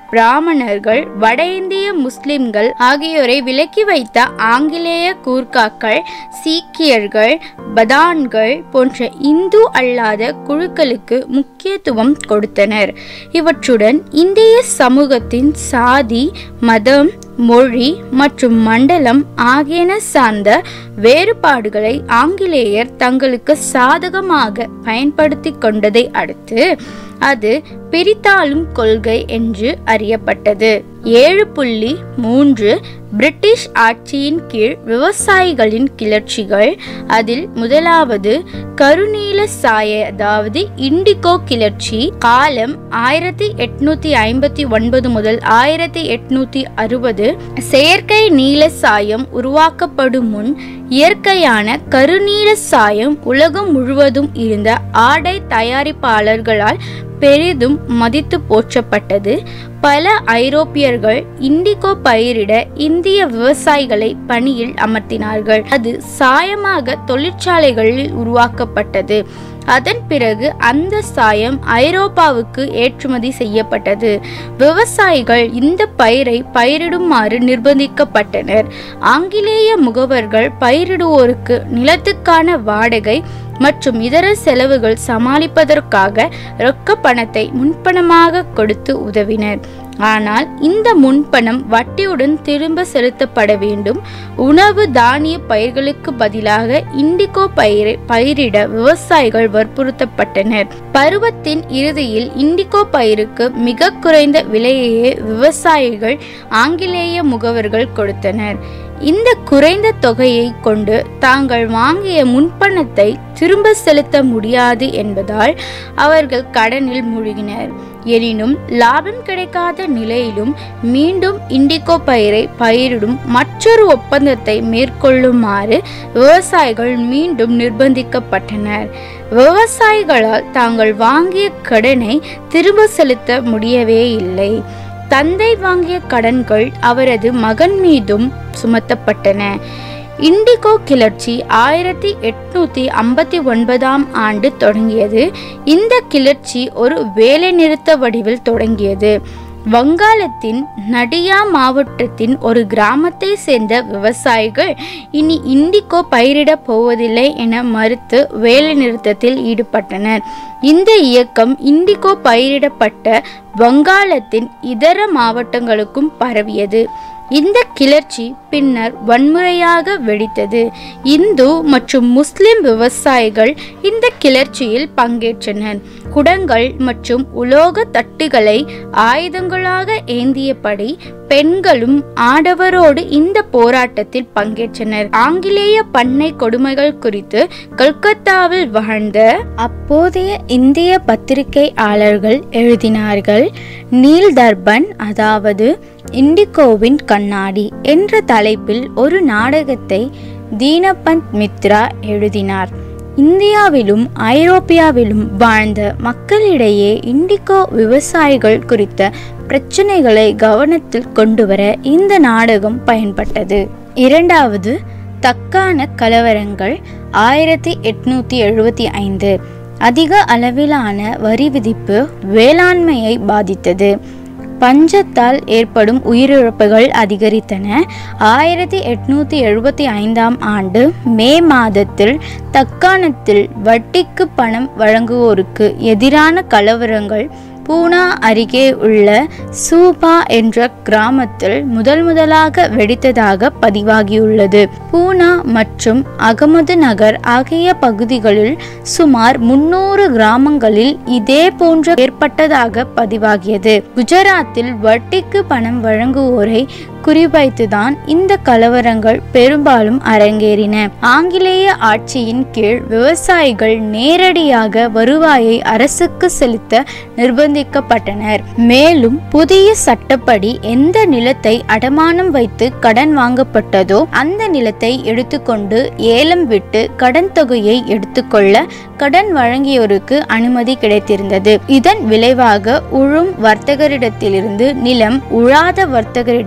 பிராமணர்கள் வட இந்திய முஸ்லிம்கள் ஆகியோரை விலக்கி வைத்த ஆங்கிலேய கூர்க்காக்கள் சீக்கியர்கள் பதான்கள் போன்ற இந்து அல்லாத குழுக்களுக்கு முக்கியத்துவம் கொடுத்தனர் இவற்றுடன் இந்திய சமூகத்தின் சாதி மதம் மொழி மற்றும் மண்டலம் ஆகியன சார்ந்த வேறுபாடுகளை ஆங்கிலேயர் தங்களுக்கு சாதகமாக பயன்படுத்தி கொண்டதை அடுத்து அது பிரித்தாளும் கொள்கை என்று அறியப்பட்டது ஏழு புள்ளி மூன்று பிரிட்டிஷ் ஆட்சியின் கீழ் விவசாயிகளின் கிளர்ச்சிகள் அதில் முதலாவது கருநீல சாய அதாவது இண்டிகோ கிளர்ச்சி காலம் ஆயிரத்தி எட்நூத்தி ஐம்பத்தி ஒன்பது முதல் ஆயிரத்தி எட்நூத்தி அறுபது செயற்கை நீல சாயம் உருவாக்கப்படும் முன் இயற்கையான கருநீல சாயம் உலகம் முழுவதும் இருந்த ஆடை தயாரிப்பாளர்களால் பெரிதும் மதித்து போற்றப்பட்டது பல ஐரோப்பியர்கள் இண்டிகோ பயிரிட இந்திய விவசாயிகளை பணியில் அமர்த்தினார்கள் அது சாயமாக தொழிற்சாலைகளில் உருவாக்கப்பட்டது அதன் பிறகு அந்த சாயம் ஐரோப்பாவுக்கு ஏற்றுமதி செய்யப்பட்டது விவசாயிகள் இந்த பயிரை பயிரிடுமாறு நிர்பந்திக்கப்பட்டனர் ஆங்கிலேய முகவர்கள் பயிரிடுவோருக்கு நிலத்துக்கான வாடகை மற்றும் இதர செலவுகள் சமாளிப்பதற்காக ரொக்க பணத்தை முன்பணமாக கொடுத்து உதவினர் ஆனால் இந்த முன்பணம் வட்டியுடன் திரும்ப செலுத்தப்பட வேண்டும் உணவு தானிய பயிர்களுக்கு பதிலாக இண்டிகோ பயிரை பயிரிட விவசாயிகள் வற்புறுத்தப்பட்டனர் பருவத்தின் இறுதியில் இண்டிகோ பயிருக்கு மிக குறைந்த விலையையே விவசாயிகள் ஆங்கிலேய முகவர்கள் கொடுத்தனர் இந்த குறைந்த தொகையை கொண்டு தாங்கள் வாங்கிய முன்பணத்தை திரும்ப செலுத்த முடியாது என்பதால் அவர்கள் கடனில் மூழ்கினர் எனினும் லாபம் கிடைக்காத நிலையிலும் மீண்டும் இண்டிகோ பயிரை பயிரிடும் மற்றொரு ஒப்பந்தத்தை மேற்கொள்ளுமாறு விவசாயிகள் மீண்டும் நிர்பந்திக்கப்பட்டனர் விவசாயிகளால் தாங்கள் வாங்கிய கடனை திரும்ப செலுத்த முடியவே இல்லை தந்தை வாங்கிய கடன்கள் அவரது மகன் மீதும் சுமத்தப்பட்டன இண்டிகோ கிளர்ச்சி ஆயிரத்தி எட்நூத்தி ஐம்பத்தி ஒன்பதாம் ஆண்டு தொடங்கியது இந்த கிளர்ச்சி ஒரு வேலைநிறுத்த வடிவில் தொடங்கியது வங்காளத்தின் நடியா மாவட்டத்தின் ஒரு கிராமத்தை சேர்ந்த விவசாயிகள் இனி இண்டிகோ பயிரிடப் போவதில்லை என மறுத்து வேலைநிறுத்தத்தில் ஈடுபட்டனர் இந்த இயக்கம் இண்டிகோ பயிரிடப்பட்ட வங்காளத்தின் இதர மாவட்டங்களுக்கும் பரவியது இந்த கிளர்ச்சி பின்னர் வன்முறையாக வெடித்தது இந்து மற்றும் முஸ்லிம் விவசாயிகள் இந்த கிளர்ச்சியில் பங்கேற்றனர் குடங்கள் மற்றும் உலோக தட்டுகளை ஆயுதங்களாக ஏந்தியபடி பெண்களும் ஆடவரோடு இந்த போராட்டத்தில் பங்கேற்றனர் ஆங்கிலேய பண்ணை கொடுமைகள் குறித்து கல்கத்தாவில் வாழ்ந்த அப்போதைய இந்திய பத்திரிகையாளர்கள் எழுதினார்கள் நீல் தர்பன் அதாவது இண்டிகோவின் கண்ணாடி என்ற தலைப்பில் ஒரு நாடகத்தை தீனபந்த் மித்ரா எழுதினார் இந்தியாவிலும் ஐரோப்பியாவிலும் வாழ்ந்த மக்களிடையே இண்டிகோ விவசாயிகள் குறித்த பிரச்சனைகளை கவனத்தில் கொண்டுவர இந்த நாடகம் பயன்பட்டது இரண்டாவது தக்கான கலவரங்கள் ஆயிரத்தி எட்நூத்தி எழுபத்தி ஐந்து அதிக அளவிலான வரி விதிப்பு வேளாண்மையை பாதித்தது பஞ்சத்தால் ஏற்படும் உயிரிழப்புகள் அதிகரித்தன ஆயிரத்தி எட்நூத்தி எழுபத்தி ஐந்தாம் ஆண்டு மே மாதத்தில் தக்காணத்தில் வட்டிக்கு பணம் வழங்குவோருக்கு எதிரான கலவரங்கள் பூனா அருகே உள்ள சூபா என்ற கிராமத்தில் முதல் முதலாக வெடித்ததாக பதிவாகியுள்ளது பூனா மற்றும் அகமது நகர் ஆகிய பகுதிகளில் சுமார் முன்னூறு கிராமங்களில் இதே போன்ற ஏற்பட்டதாக பதிவாகியது குஜராத்தில் வட்டிக்கு பணம் வழங்குவோரை குறிவைத்துதான் இந்த கலவரங்கள் பெரும்பாலும் அரங்கேறின ஆங்கிலேய ஆட்சியின் கீழ் விவசாயிகள் நேரடியாக வருவாயை அரசுக்கு செலுத்த நிர்பந்திக்கப்பட்டனர் மேலும் புதிய சட்டப்படி எந்த நிலத்தை அடமானம் வைத்து கடன் வாங்கப்பட்டதோ அந்த நிலத்தை எடுத்துக்கொண்டு ஏலம் விட்டு கடன் தொகையை எடுத்துக்கொள்ள கடன் வழங்கியோருக்கு அனுமதி கிடைத்திருந்தது இதன் விளைவாக உழும் வர்த்தகரிடத்திலிருந்து நிலம் உழாத வர்த்தகரிடம் கை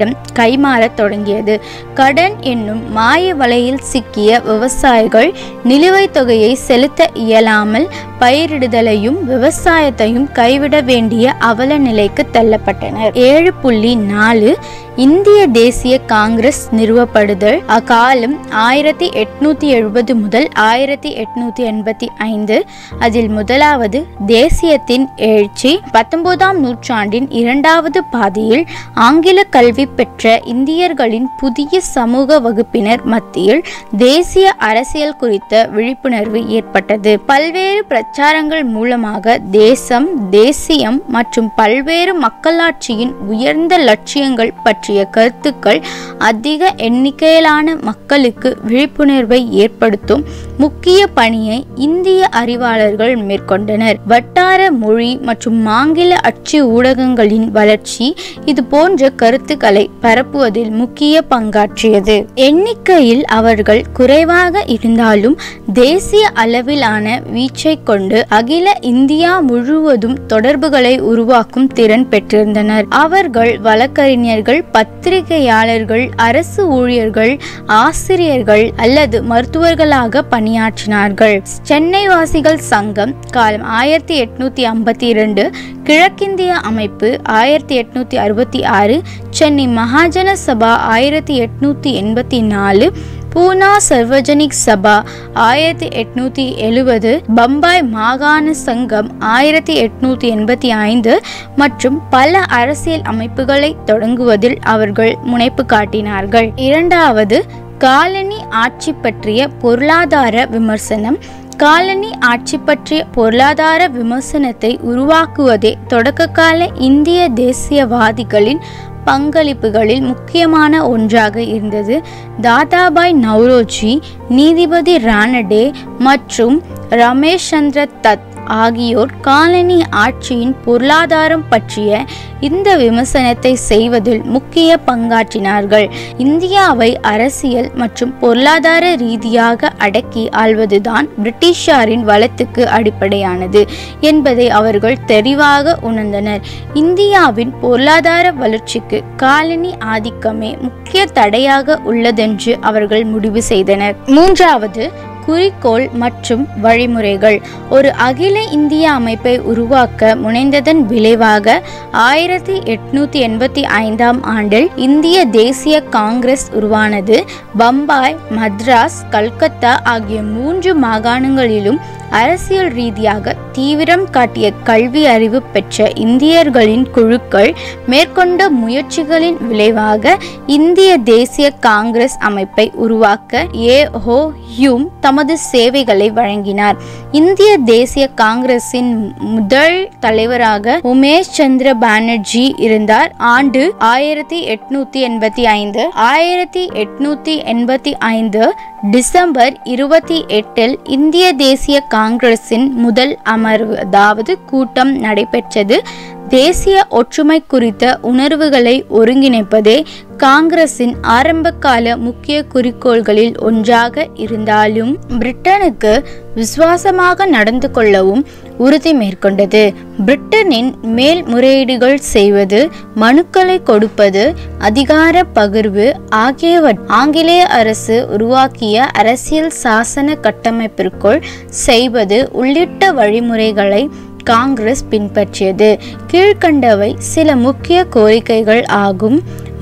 கைமாறத் தொடங்கியது கடன் என்னும் மாய வலையில் சிக்கிய விவசாயிகள் நிலுவைத் தொகையை செலுத்த இயலாமல் பயிரிடுதலையும் விவசாயத்தையும் கைவிட வேண்டிய அவல நிலைக்கு தள்ளப்பட்டனர் ஏழு புள்ளி நாலு இந்திய தேசிய காங்கிரஸ் நிறுவப்படுதல் அக்காலம் ஆயிரத்தி எட்நூத்தி எழுபது முதல் ஆயிரத்தி எட்நூத்தி எண்பத்தி ஐந்து அதில் முதலாவது தேசியத்தின் எழுச்சி பத்தொன்பதாம் நூற்றாண்டின் இரண்டாவது பாதியில் ஆங்கில கல்வி பெற்ற இந்தியர்களின் புதிய சமூக வகுப்பினர் மத்தியில் தேசிய அரசியல் குறித்த விழிப்புணர்வு ஏற்பட்டது பல்வேறு பிரச்சாரங்கள் மூலமாக தேசம் தேசியம் மற்றும் பல்வேறு மக்களாட்சியின் உயர்ந்த லட்சியங்கள் பற்றிய கருத்துக்கள் அதிக எண்ணிக்கையிலான மக்களுக்கு விழிப்புணர்வை ஏற்படுத்தும் முக்கிய பணியை இந்திய அறிவாளர்கள் மேற்கொண்டனர் வட்டார மொழி மற்றும் ஆங்கில அச்சு ஊடகங்களின் வளர்ச்சி இது போன்ற கருத்துக்களை பரப்புவதில் முக்கிய பங்காற்றியது எண்ணிக்கையில் அவர்கள் குறைவாக இருந்தாலும் தேசிய அளவிலான வீச்சை கொண்டு அகில இந்தியா முழுவதும் தொடர்புகளை உருவாக்கும் திறன் பெற்றிருந்தனர் அவர்கள் வழக்கறிஞர்கள் பத்திரிகையாளர்கள் அரசு ஊழியர்கள் ஆசிரியர்கள் அல்லது மருத்துவர்களாக பணியாற்றினார்கள் சென்னை வாசிகள் சங்கம் காலம் ஆயிரத்தி எட்நூத்தி ஐம்பத்தி இரண்டு கிழக்கிந்திய அமைப்பு ஆயிரத்தி எட்நூத்தி அறுபத்தி ஆறு சென்னை மகாஜன சபா ஆயிரத்தி எட்நூத்தி எண்பத்தி நாலு பூனா சர்வஜனிக் சபா ஆயிரத்தி எட்நூத்தி எழுபது பம்பாய் மாகாண சங்கம் ஆயிரத்தி எட்நூத்தி எண்பத்தி ஐந்து மற்றும் பல அரசியல் அமைப்புகளை தொடங்குவதில் அவர்கள் முனைப்பு காட்டினார்கள் இரண்டாவது காலனி ஆட்சி பற்றிய பொருளாதார விமர்சனம் காலனி ஆட்சி பற்றிய பொருளாதார விமர்சனத்தை உருவாக்குவதே தொடக்ககால இந்திய தேசியவாதிகளின் பங்களிப்புகளில் முக்கியமான ஒன்றாக இருந்தது தாதாபாய் நவ்ரோஜி நீதிபதி ரானடே மற்றும் ரமேஷ் சந்திர தத் ஆகியோர் காலனி ஆட்சியின் பொருளாதாரம் பற்றிய இந்த விமர்சனத்தை செய்வதில் முக்கிய பங்காற்றினார்கள் இந்தியாவை அரசியல் மற்றும் பொருளாதார ரீதியாக அடக்கி ஆள்வதுதான் பிரிட்டிஷாரின் வளத்துக்கு அடிப்படையானது என்பதை அவர்கள் தெளிவாக உணர்ந்தனர் இந்தியாவின் பொருளாதார வளர்ச்சிக்கு காலனி ஆதிக்கமே முக்கிய தடையாக உள்ளதென்று அவர்கள் முடிவு செய்தனர் மூன்றாவது குறிக்கோள் மற்றும் வழிமுறைகள் ஒரு அகில இந்திய அமைப்பை உருவாக்க முனைந்ததன் விளைவாக ஆயிரத்தி எட்நூத்தி எண்பத்தி ஐந்தாம் ஆண்டில் இந்திய தேசிய காங்கிரஸ் உருவானது பம்பாய் மத்ராஸ் கல்கத்தா ஆகிய மூன்று மாகாணங்களிலும் அரசியல் ரீதியாக தீவிரம் காட்டிய கல்வி அறிவு பெற்ற இந்தியர்களின் குழுக்கள் மேற்கொண்ட முயற்சிகளின் விளைவாக இந்திய தேசிய காங்கிரஸ் அமைப்பை உருவாக்க ஏ ஹோ ஹியூம் தமது சேவைகளை வழங்கினார் இந்திய தேசிய காங்கிரசின் முதல் தலைவராக உமேஷ் சந்திர பானர்ஜி இருந்தார் ஆண்டு ஆயிரத்தி எட்நூத்தி எண்பத்தி ஐந்து ஆயிரத்தி எட்நூத்தி எண்பத்தி ஐந்து டிசம்பர் இருபத்தி எட்டில் இந்திய தேசிய காங்கிரசின் முதல் அமர்வு அதாவது கூட்டம் நடைபெற்றது தேசிய ஒற்றுமை குறித்த உணர்வுகளை ஒருங்கிணைப்பதே காங்கிரசின் ஆரம்பகால முக்கிய குறிக்கோள்களில் ஒன்றாக இருந்தாலும் பிரிட்டனுக்கு விசுவாசமாக நடந்து கொள்ளவும் உறுதி மேற்கொண்டது பிரிட்டனின் மேல்முறையீடுகள் செய்வது மனுக்களை கொடுப்பது அதிகார பகிர்வு ஆகியவற்றை ஆங்கிலேய அரசு உருவாக்கிய அரசியல் சாசன கட்டமைப்பிற்குள் செய்வது உள்ளிட்ட வழிமுறைகளை காங்கிரஸ் பின்பற்றியது கீழ்கண்டவை சில முக்கிய கோரிக்கைகள் ஆகும்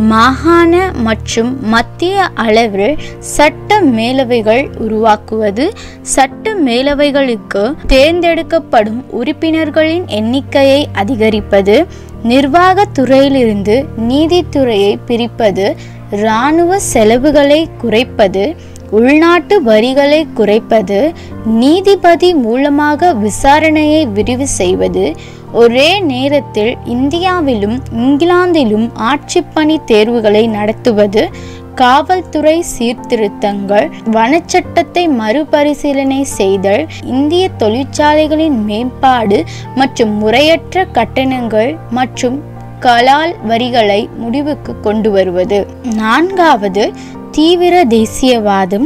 மாகாண மற்றும் மத்திய அளவில் சட்ட மேலவைகள் உருவாக்குவது சட்ட மேலவைகளுக்கு தேர்ந்தெடுக்கப்படும் உறுப்பினர்களின் எண்ணிக்கையை அதிகரிப்பது நிர்வாகத் துறையிலிருந்து நீதித்துறையை பிரிப்பது இராணுவ செலவுகளை குறைப்பது உள்நாட்டு வரிகளை குறைப்பது நீதிபதி மூலமாக விசாரணையை விரிவு செய்வது ஒரே நேரத்தில் இந்தியாவிலும் இங்கிலாந்திலும் ஆட்சிப்பணி தேர்வுகளை நடத்துவது காவல்துறை சீர்திருத்தங்கள் வனச்சட்டத்தை மறுபரிசீலனை செய்தல் இந்திய தொழிற்சாலைகளின் மேம்பாடு மற்றும் முறையற்ற கட்டணங்கள் மற்றும் கலால் வரிகளை முடிவுக்கு கொண்டு வருவது நான்காவது தீவிர தேசியவாதம்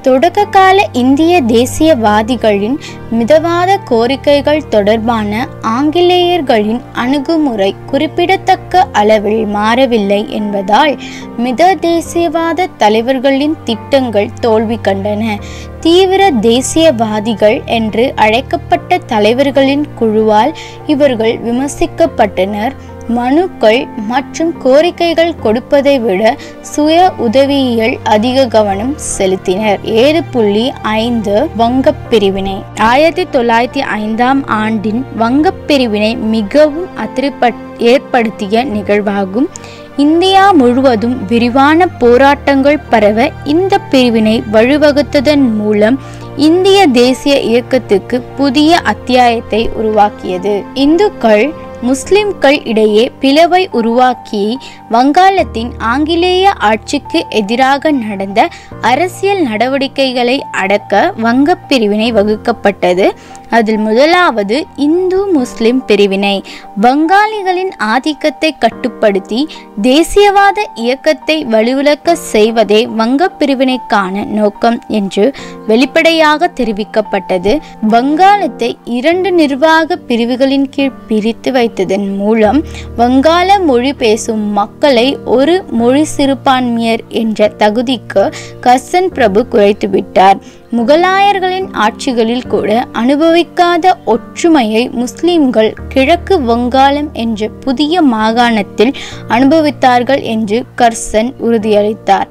தொடக்ககால இந்திய தேசியவாதிகளின் மிதவாத கோரிக்கைகள் தொடர்பான ஆங்கிலேயர்களின் அணுகுமுறை குறிப்பிடத்தக்க அளவில் மாறவில்லை என்பதால் மித தேசியவாத தலைவர்களின் திட்டங்கள் தோல்வி கண்டன தீவிர தேசியவாதிகள் என்று அழைக்கப்பட்ட தலைவர்களின் குழுவால் இவர்கள் விமர்சிக்கப்பட்டனர் மனுக்கள் மற்றும் கோரிக்கைகள் கொடுப்பதை விட சுய உதவியியல் அதிக கவனம் செலுத்தினர் ஏழு புள்ளி ஐந்து வங்கப் பிரிவினை ஆயிரத்தி தொள்ளாயிரத்தி ஐந்தாம் ஆண்டின் வங்கப் பிரிவினை மிகவும் அதிருப்ப ஏற்படுத்திய நிகழ்வாகும் இந்தியா முழுவதும் விரிவான போராட்டங்கள் பரவ இந்த பிரிவினை வழிவகுத்ததன் மூலம் இந்திய தேசிய இயக்கத்துக்கு புதிய அத்தியாயத்தை உருவாக்கியது இந்துக்கள் முஸ்லிம்கள் இடையே பிளவை உருவாக்கி வங்காளத்தின் ஆங்கிலேய ஆட்சிக்கு எதிராக நடந்த அரசியல் நடவடிக்கைகளை அடக்க வங்கப் பிரிவினை வகுக்கப்பட்டது அதில் முதலாவது இந்து முஸ்லிம் பிரிவினை வங்காளிகளின் ஆதிக்கத்தை கட்டுப்படுத்தி தேசியவாத இயக்கத்தை வலுவிழக்க செய்வதே வங்கப் பிரிவினைக்கான நோக்கம் என்று வெளிப்படையாக தெரிவிக்கப்பட்டது வங்காளத்தை இரண்டு நிர்வாக பிரிவுகளின் கீழ் பிரித்து வைத்ததன் மூலம் வங்காள மொழி பேசும் மக்களை ஒரு மொழி சிறுபான்மையர் என்ற தகுதிக்கு கர்சன் பிரபு குறைத்துவிட்டார் முகலாயர்களின் ஆட்சிகளில் கூட அனுபவிக்காத ஒற்றுமையை முஸ்லிம்கள் கிழக்கு வங்காளம் என்ற புதிய மாகாணத்தில் அனுபவித்தார்கள் என்று கர்சன் உறுதியளித்தார்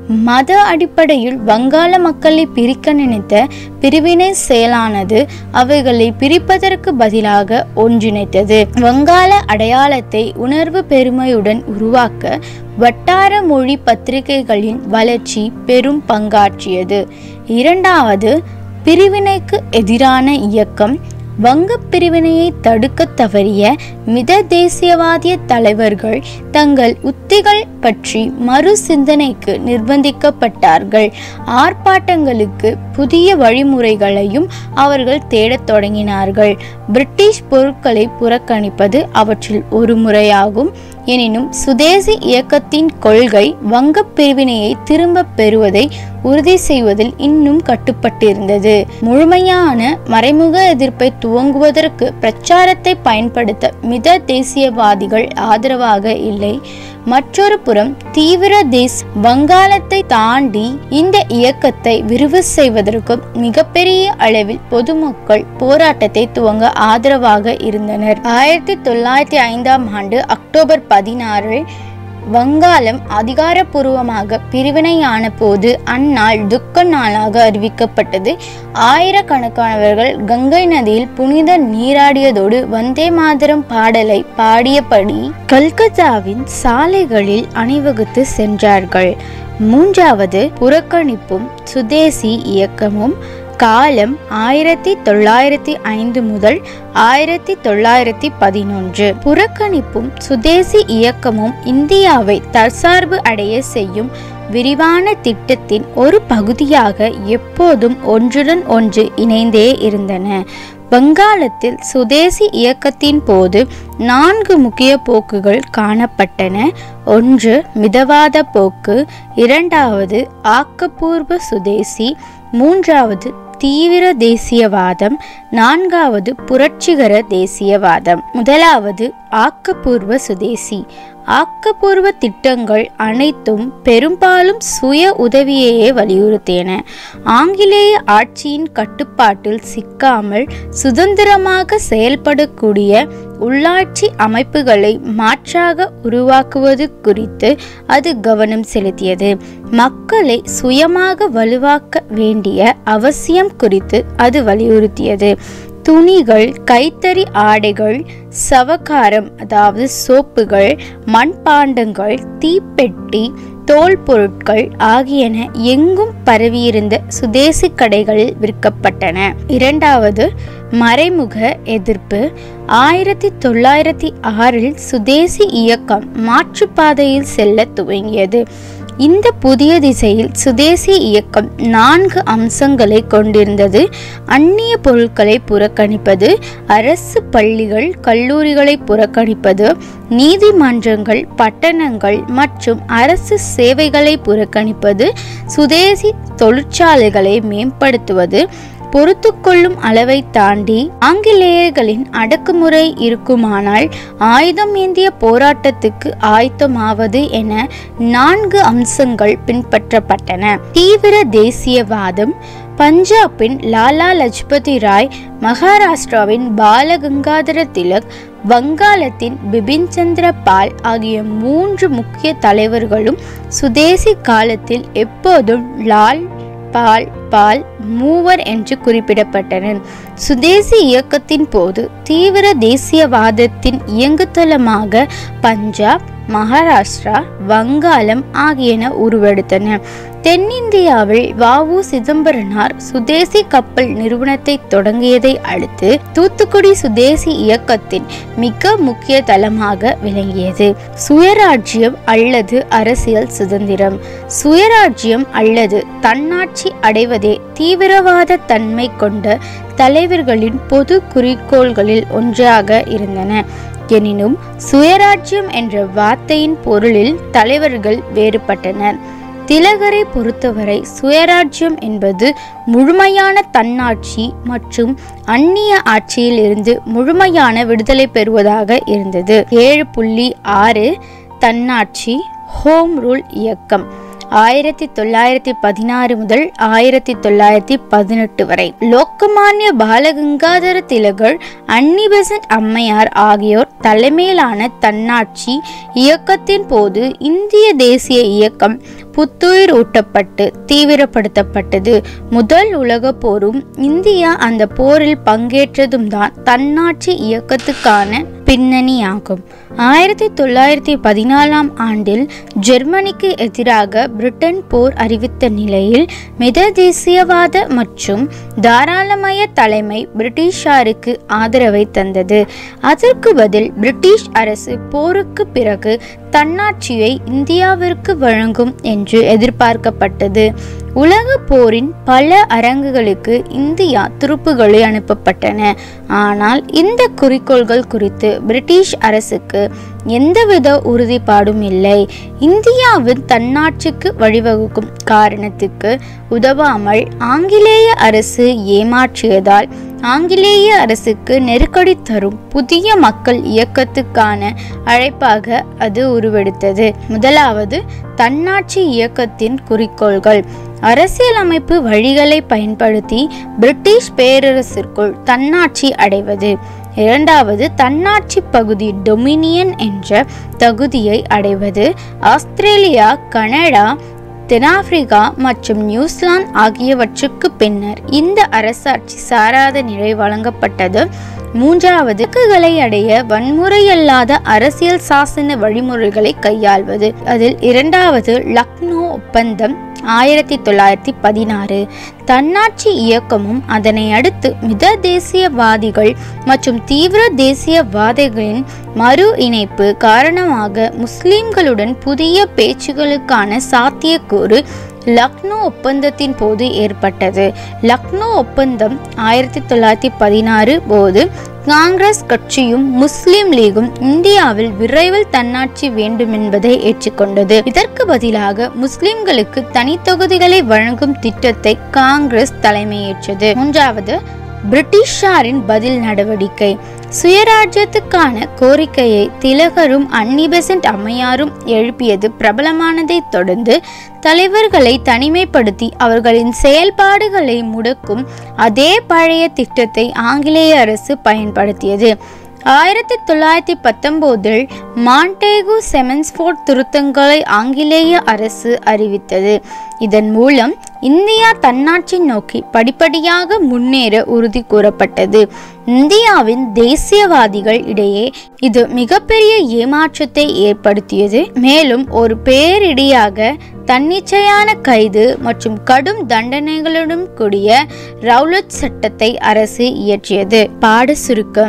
மத அடிப்படையில் வங்காள மக்களை பிரிக்க நினைத்த பிரிவினை செயலானது அவைகளை பிரிப்பதற்கு பதிலாக ஒன்றிணைத்தது வங்காள அடையாளத்தை உணர்வு பெருமையுடன் உருவாக்க வட்டார மொழி பத்திரிகைகளின் வளர்ச்சி பெரும் பங்காற்றியது இரண்டாவது பிரிவினைக்கு எதிரான இயக்கம் வங்கப் பிரிவினையை தடுக்க தவறிய மித தேசியவாதிய தலைவர்கள் தங்கள் உத்திகள் பற்றி மறு சிந்தனைக்கு நிர்பந்திக்கப்பட்டார்கள் ஆர்ப்பாட்டங்களுக்கு புதிய வழிமுறைகளையும் அவர்கள் தேடத் தொடங்கினார்கள் பிரிட்டிஷ் பொருட்களை புறக்கணிப்பது அவற்றில் ஒரு முறையாகும் எனினும் சுதேசி இயக்கத்தின் கொள்கை வங்கப் பிரிவினையை திரும்பப் பெறுவதை உறுதி செய்வதில் இன்னும் கட்டுப்பட்டிருந்தது முழுமையான மறைமுக எதிர்ப்பை துவங்குவதற்கு பிரச்சாரத்தை பயன்படுத்த மித தேசியவாதிகள் ஆதரவாக இல்லை மற்றொரு புறம் தீவிர தேஸ் வங்காளத்தை தாண்டி இந்த இயக்கத்தை விரிவு செய்வதற்கும் மிகப்பெரிய அளவில் பொதுமக்கள் போராட்டத்தை துவங்க ஆதரவாக இருந்தனர் ஆயிரத்தி தொள்ளாயிரத்தி ஐந்தாம் ஆண்டு அக்டோபர் பதினாறு வங்காளம் அதிகாரப்பூர்வமாக பிரிவினையான போது அந்நாள் துக்க நாளாக அறிவிக்கப்பட்டது ஆயிரக்கணக்கானவர்கள் கங்கை நதியில் புனித நீராடியதோடு வந்தே மாதரம் பாடலை பாடியபடி கல்கத்தாவின் சாலைகளில் அணிவகுத்து சென்றார்கள் மூன்றாவது புறக்கணிப்பும் சுதேசி இயக்கமும் காலம் ஆயிரத்தி தொள்ளாயிரத்தி ஐந்து முதல் ஆயிரத்தி தொள்ளாயிரத்தி பதினொன்று புறக்கணிப்பும் சுதேசி இயக்கமும் இந்தியாவை தற்சார்பு அடைய செய்யும் விரிவான திட்டத்தின் ஒரு பகுதியாக எப்போதும் ஒன்றுடன் ஒன்று இணைந்தே இருந்தன வங்காளத்தில் சுதேசி இயக்கத்தின் போது நான்கு முக்கிய போக்குகள் காணப்பட்டன ஒன்று மிதவாத போக்கு இரண்டாவது ஆக்கப்பூர்வ சுதேசி மூன்றாவது தீவிர தேசியவாதம் நான்காவது புரட்சிகர தேசியவாதம் முதலாவது ஆக்கப்பூர்வ சுதேசி ஆக்கப்பூர்வ திட்டங்கள் அனைத்தும் பெரும்பாலும் சுய உதவியையே வலியுறுத்தின ஆங்கிலேய ஆட்சியின் கட்டுப்பாட்டில் சிக்காமல் சுதந்திரமாக செயல்படக்கூடிய உள்ளாட்சி அமைப்புகளை மாற்றாக உருவாக்குவது குறித்து அது கவனம் செலுத்தியது மக்களை சுயமாக வலுவாக்க வேண்டிய அவசியம் குறித்து அது வலியுறுத்தியது துணிகள் கைத்தறி ஆடைகள் சவகாரம் அதாவது சோப்புகள் மண்பாண்டங்கள் தீப்பெட்டி தோல் பொருட்கள் ஆகியன எங்கும் பரவியிருந்த சுதேசி கடைகளில் விற்கப்பட்டன இரண்டாவது மறைமுக எதிர்ப்பு ஆயிரத்தி தொள்ளாயிரத்தி ஆறில் சுதேசி இயக்கம் மாற்றுப்பாதையில் செல்ல துவங்கியது இந்த புதிய திசையில் சுதேசி இயக்கம் நான்கு அம்சங்களை கொண்டிருந்தது அந்நிய பொருட்களை புறக்கணிப்பது அரசு பள்ளிகள் கல்லூரிகளை புறக்கணிப்பது நீதிமன்றங்கள் பட்டணங்கள் மற்றும் அரசு சேவைகளை புறக்கணிப்பது சுதேசி தொழிற்சாலைகளை மேம்படுத்துவது பொறுத்துக்கொள்ளும் அளவை தாண்டி ஆங்கிலேயர்களின் அடக்குமுறை இருக்குமானால் ஆயுதம் ஏந்திய போராட்டத்துக்கு ஆயத்தமாவது என நான்கு அம்சங்கள் பின்பற்றப்பட்டன தீவிர தேசியவாதம் பஞ்சாபின் லாலா லஜ்பதி ராய் மகாராஷ்டிராவின் பாலகங்காதர திலக் வங்காளத்தின் பிபின் சந்திர பால் ஆகிய மூன்று முக்கிய தலைவர்களும் சுதேசி காலத்தில் எப்போதும் லால் பால் பால் மூவர் என்று குறிப்பிடப்பட்டனர் சுதேசி இயக்கத்தின் போது தீவிர தேசியவாதத்தின் இயங்குதளமாக பஞ்சாப் மகாராஷ்டிரா வங்காளம் ஆகியன உருவெடுத்தன தென்னிந்தியாவில் வஉ சிதம்பரனார் சுதேசி கப்பல் நிறுவனத்தை தொடங்கியதை அடுத்து தூத்துக்குடி சுதேசி இயக்கத்தின் மிக முக்கிய தளமாக விளங்கியது சுயராஜ்யம் அல்லது அரசியல் சுதந்திரம் சுயராஜ்யம் அல்லது தன்னாட்சி அடைவதே தீவிரவாத தன்மை கொண்ட தலைவர்களின் பொது குறிக்கோள்களில் ஒன்றாக இருந்தன எனினும் சுயராஜ்யம் என்ற வார்த்தையின் பொருளில் தலைவர்கள் வேறுபட்டனர் திலகரை பொறுத்தவரை சுயராஜ்யம் என்பது முழுமையான தன்னாட்சி மற்றும் அந்நிய ஆட்சியில் இருந்து முழுமையான விடுதலை பெறுவதாக இருந்தது ஏழு புள்ளி ஆறு தன்னாட்சி ஹோம் ரூல் இயக்கம் ஆயிரத்தி தொள்ளாயிரத்தி பதினாறு முதல் ஆயிரத்தி தொள்ளாயிரத்தி பதினெட்டு வரை லோக்கமானிய பாலகங்காதர திலகர் அன்னி பெசன்ட் அம்மையார் ஆகியோர் தலைமையிலான தன்னாட்சி இயக்கத்தின் போது இந்திய தேசிய இயக்கம் புத்துயிர் ஊட்டப்பட்டு தீவிரப்படுத்தப்பட்டது முதல் உலக போரும் இந்தியா அந்த போரில் பங்கேற்றதும் தான் தன்னாட்சி இயக்கத்துக்கான பின்னணியாகும் ஆயிரத்தி தொள்ளாயிரத்தி பதினாலாம் ஆண்டில் ஜெர்மனிக்கு எதிராக பிரிட்டன் போர் அறிவித்த நிலையில் மித தேசியவாத மற்றும் தாராளமய தலைமை பிரிட்டிஷாருக்கு ஆதரவை தந்தது அதற்கு பதில் பிரிட்டிஷ் அரசு போருக்கு பிறகு தன்னாட்சியை இந்தியாவிற்கு வழங்கும் என்று எதிர்பார்க்கப்பட்டது உலக போரின் பல அரங்குகளுக்கு இந்தியா துருப்புகளை அனுப்பப்பட்டன ஆனால் இந்த குறிக்கோள்கள் குறித்து பிரிட்டிஷ் அரசுக்கு எந்தவித உறுதிப்பாடும் இல்லை இந்தியாவின் தன்னாட்சிக்கு வழிவகுக்கும் காரணத்துக்கு உதவாமல் ஆங்கிலேய அரசு ஏமாற்றியதால் ஆங்கிலேய அரசுக்கு நெருக்கடி தரும் புதிய மக்கள் இயக்கத்துக்கான அழைப்பாக அது உருவெடுத்தது முதலாவது தன்னாட்சி இயக்கத்தின் குறிக்கோள்கள் அரசியலமைப்பு வழிகளை பயன்படுத்தி பிரிட்டிஷ் பேரரசிற்குள் தன்னாட்சி அடைவது இரண்டாவது தன்னாட்சி பகுதி டொமினியன் என்ற தகுதியை அடைவது ஆஸ்திரேலியா கனடா தென்னாப்பிரிக்கா மற்றும் நியூசிலாந்து ஆகியவற்றுக்கு பின்னர் இந்த அரசாட்சி சாராத நிலை வழங்கப்பட்டது மூன்றாவது இலக்குகளை அடைய வன்முறையல்லாத அரசியல் சாசன வழிமுறைகளை கையாள்வது அதில் இரண்டாவது லக்னோ ஒப்பந்தம் ஆயிரத்தி தொள்ளாயிரத்தி பதினாறு தன்னாட்சி இயக்கமும் அதனை அடுத்து மித தேசியவாதிகள் மற்றும் தீவிர தேசியவாதிகளின் மறு இணைப்பு காரணமாக முஸ்லிம்களுடன் புதிய பேச்சுகளுக்கான சாத்தியக்கூறு லக்னோ ஒப்பந்தத்தின் போது ஏற்பட்டது லக்னோ ஒப்பந்தம் ஆயிரத்தி தொள்ளாயிரத்தி பதினாறு போது காங்கிரஸ் கட்சியும் முஸ்லிம் லீகும் இந்தியாவில் விரைவில் தன்னாட்சி வேண்டும் என்பதை ஏற்றுக்கொண்டது இதற்கு பதிலாக முஸ்லிம்களுக்கு தனித்தொகுதிகளை வழங்கும் திட்டத்தை காங்கிரஸ் தலைமையேற்றது மூன்றாவது பிரிட்டிஷாரின் பதில் நடவடிக்கை சுயராஜ்யத்துக்கான கோரிக்கையை திலகரும் அன்னி பெசன்ட் அம்மையாரும் எழுப்பியது பிரபலமானதைத் தொடர்ந்து தலைவர்களை தனிமைப்படுத்தி அவர்களின் செயல்பாடுகளை முடக்கும் அதே பழைய திட்டத்தை ஆங்கிலேய அரசு பயன்படுத்தியது ஆயிரத்தி தொள்ளாயிரத்தி பத்தொம்போதில் மாண்டேகு செமன்ஸ்போர்ட் திருத்தங்களை ஆங்கிலேய அரசு அறிவித்தது இதன் மூலம் இந்தியா தன்னாட்சி நோக்கி படிப்படியாக முன்னேற உறுதி கூறப்பட்டது இந்தியாவின் தேசியவாதிகள் இடையே இது மிகப்பெரிய ஏமாற்றத்தை ஏற்படுத்தியது மேலும் ஒரு பேரிடியாக தன்னிச்சையான கைது மற்றும் கடும் தண்டனைகளுடன் கூடிய ரவுலட் சட்டத்தை அரசு இயற்றியது பாட சுருக்கம்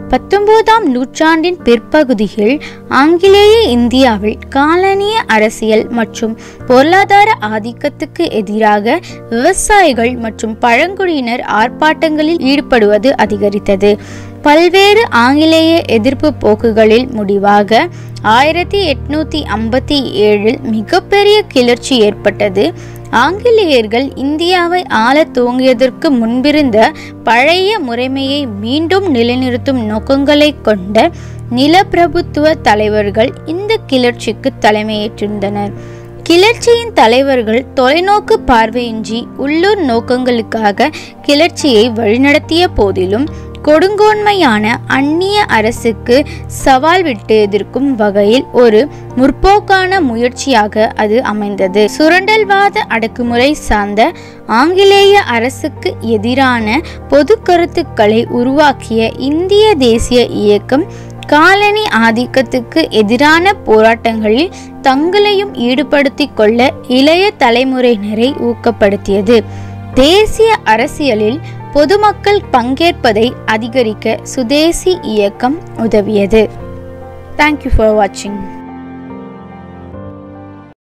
பத்தொன்பதாம் நூற்றாண்டின் பிற்பகுதியில் ஆங்கிலேய இந்தியாவில் காலனிய அரசியல் மற்றும் பொருளாதார ஆதிக்கத்துக்கு எதிராக விவசாயிகள் மற்றும் பழங்குடியினர் ஆர்ப்பாட்டங்களில் ஈடுபடுவது அதிகரித்தது பல்வேறு ஆங்கிலேய எதிர்ப்பு போக்குகளில் முடிவாக ஆயிரத்தி எட்நூத்தி ஐம்பத்தி ஏழில் மிகப்பெரிய கிளர்ச்சி ஏற்பட்டது ஆங்கிலேயர்கள் இந்தியாவை ஆளத் துவங்கியதற்கு முன்பிருந்த பழைய முறைமையை மீண்டும் நிலைநிறுத்தும் நோக்கங்களை கொண்ட நிலப்பிரபுத்துவ தலைவர்கள் இந்த கிளர்ச்சிக்கு தலைமையேற்றிருந்தனர் கிளர்ச்சியின் தலைவர்கள் தொலைநோக்கு பார்வையின்றி உள்ளூர் நோக்கங்களுக்காக கிளர்ச்சியை வழிநடத்திய போதிலும் கொடுங்கோன்மையான அந்நிய அரசுக்கு சவால் விட்டு எதிர்க்கும் வகையில் ஒரு முற்போக்கான முயற்சியாக அது அமைந்தது சுரண்டல்வாத அடக்குமுறை சார்ந்த ஆங்கிலேய அரசுக்கு எதிரான பொது கருத்துக்களை உருவாக்கிய இந்திய தேசிய இயக்கம் காலனி ஆதிக்கத்துக்கு எதிரான போராட்டங்களில் தங்களையும் ஈடுபடுத்திக் கொள்ள இளைய தலைமுறையினரை ஊக்கப்படுத்தியது தேசிய அரசியலில் பொதுமக்கள் பங்கேற்பதை அதிகரிக்க சுதேசி இயக்கம் உதவியது தேங்க்யூ ஃபார் வாட்சிங்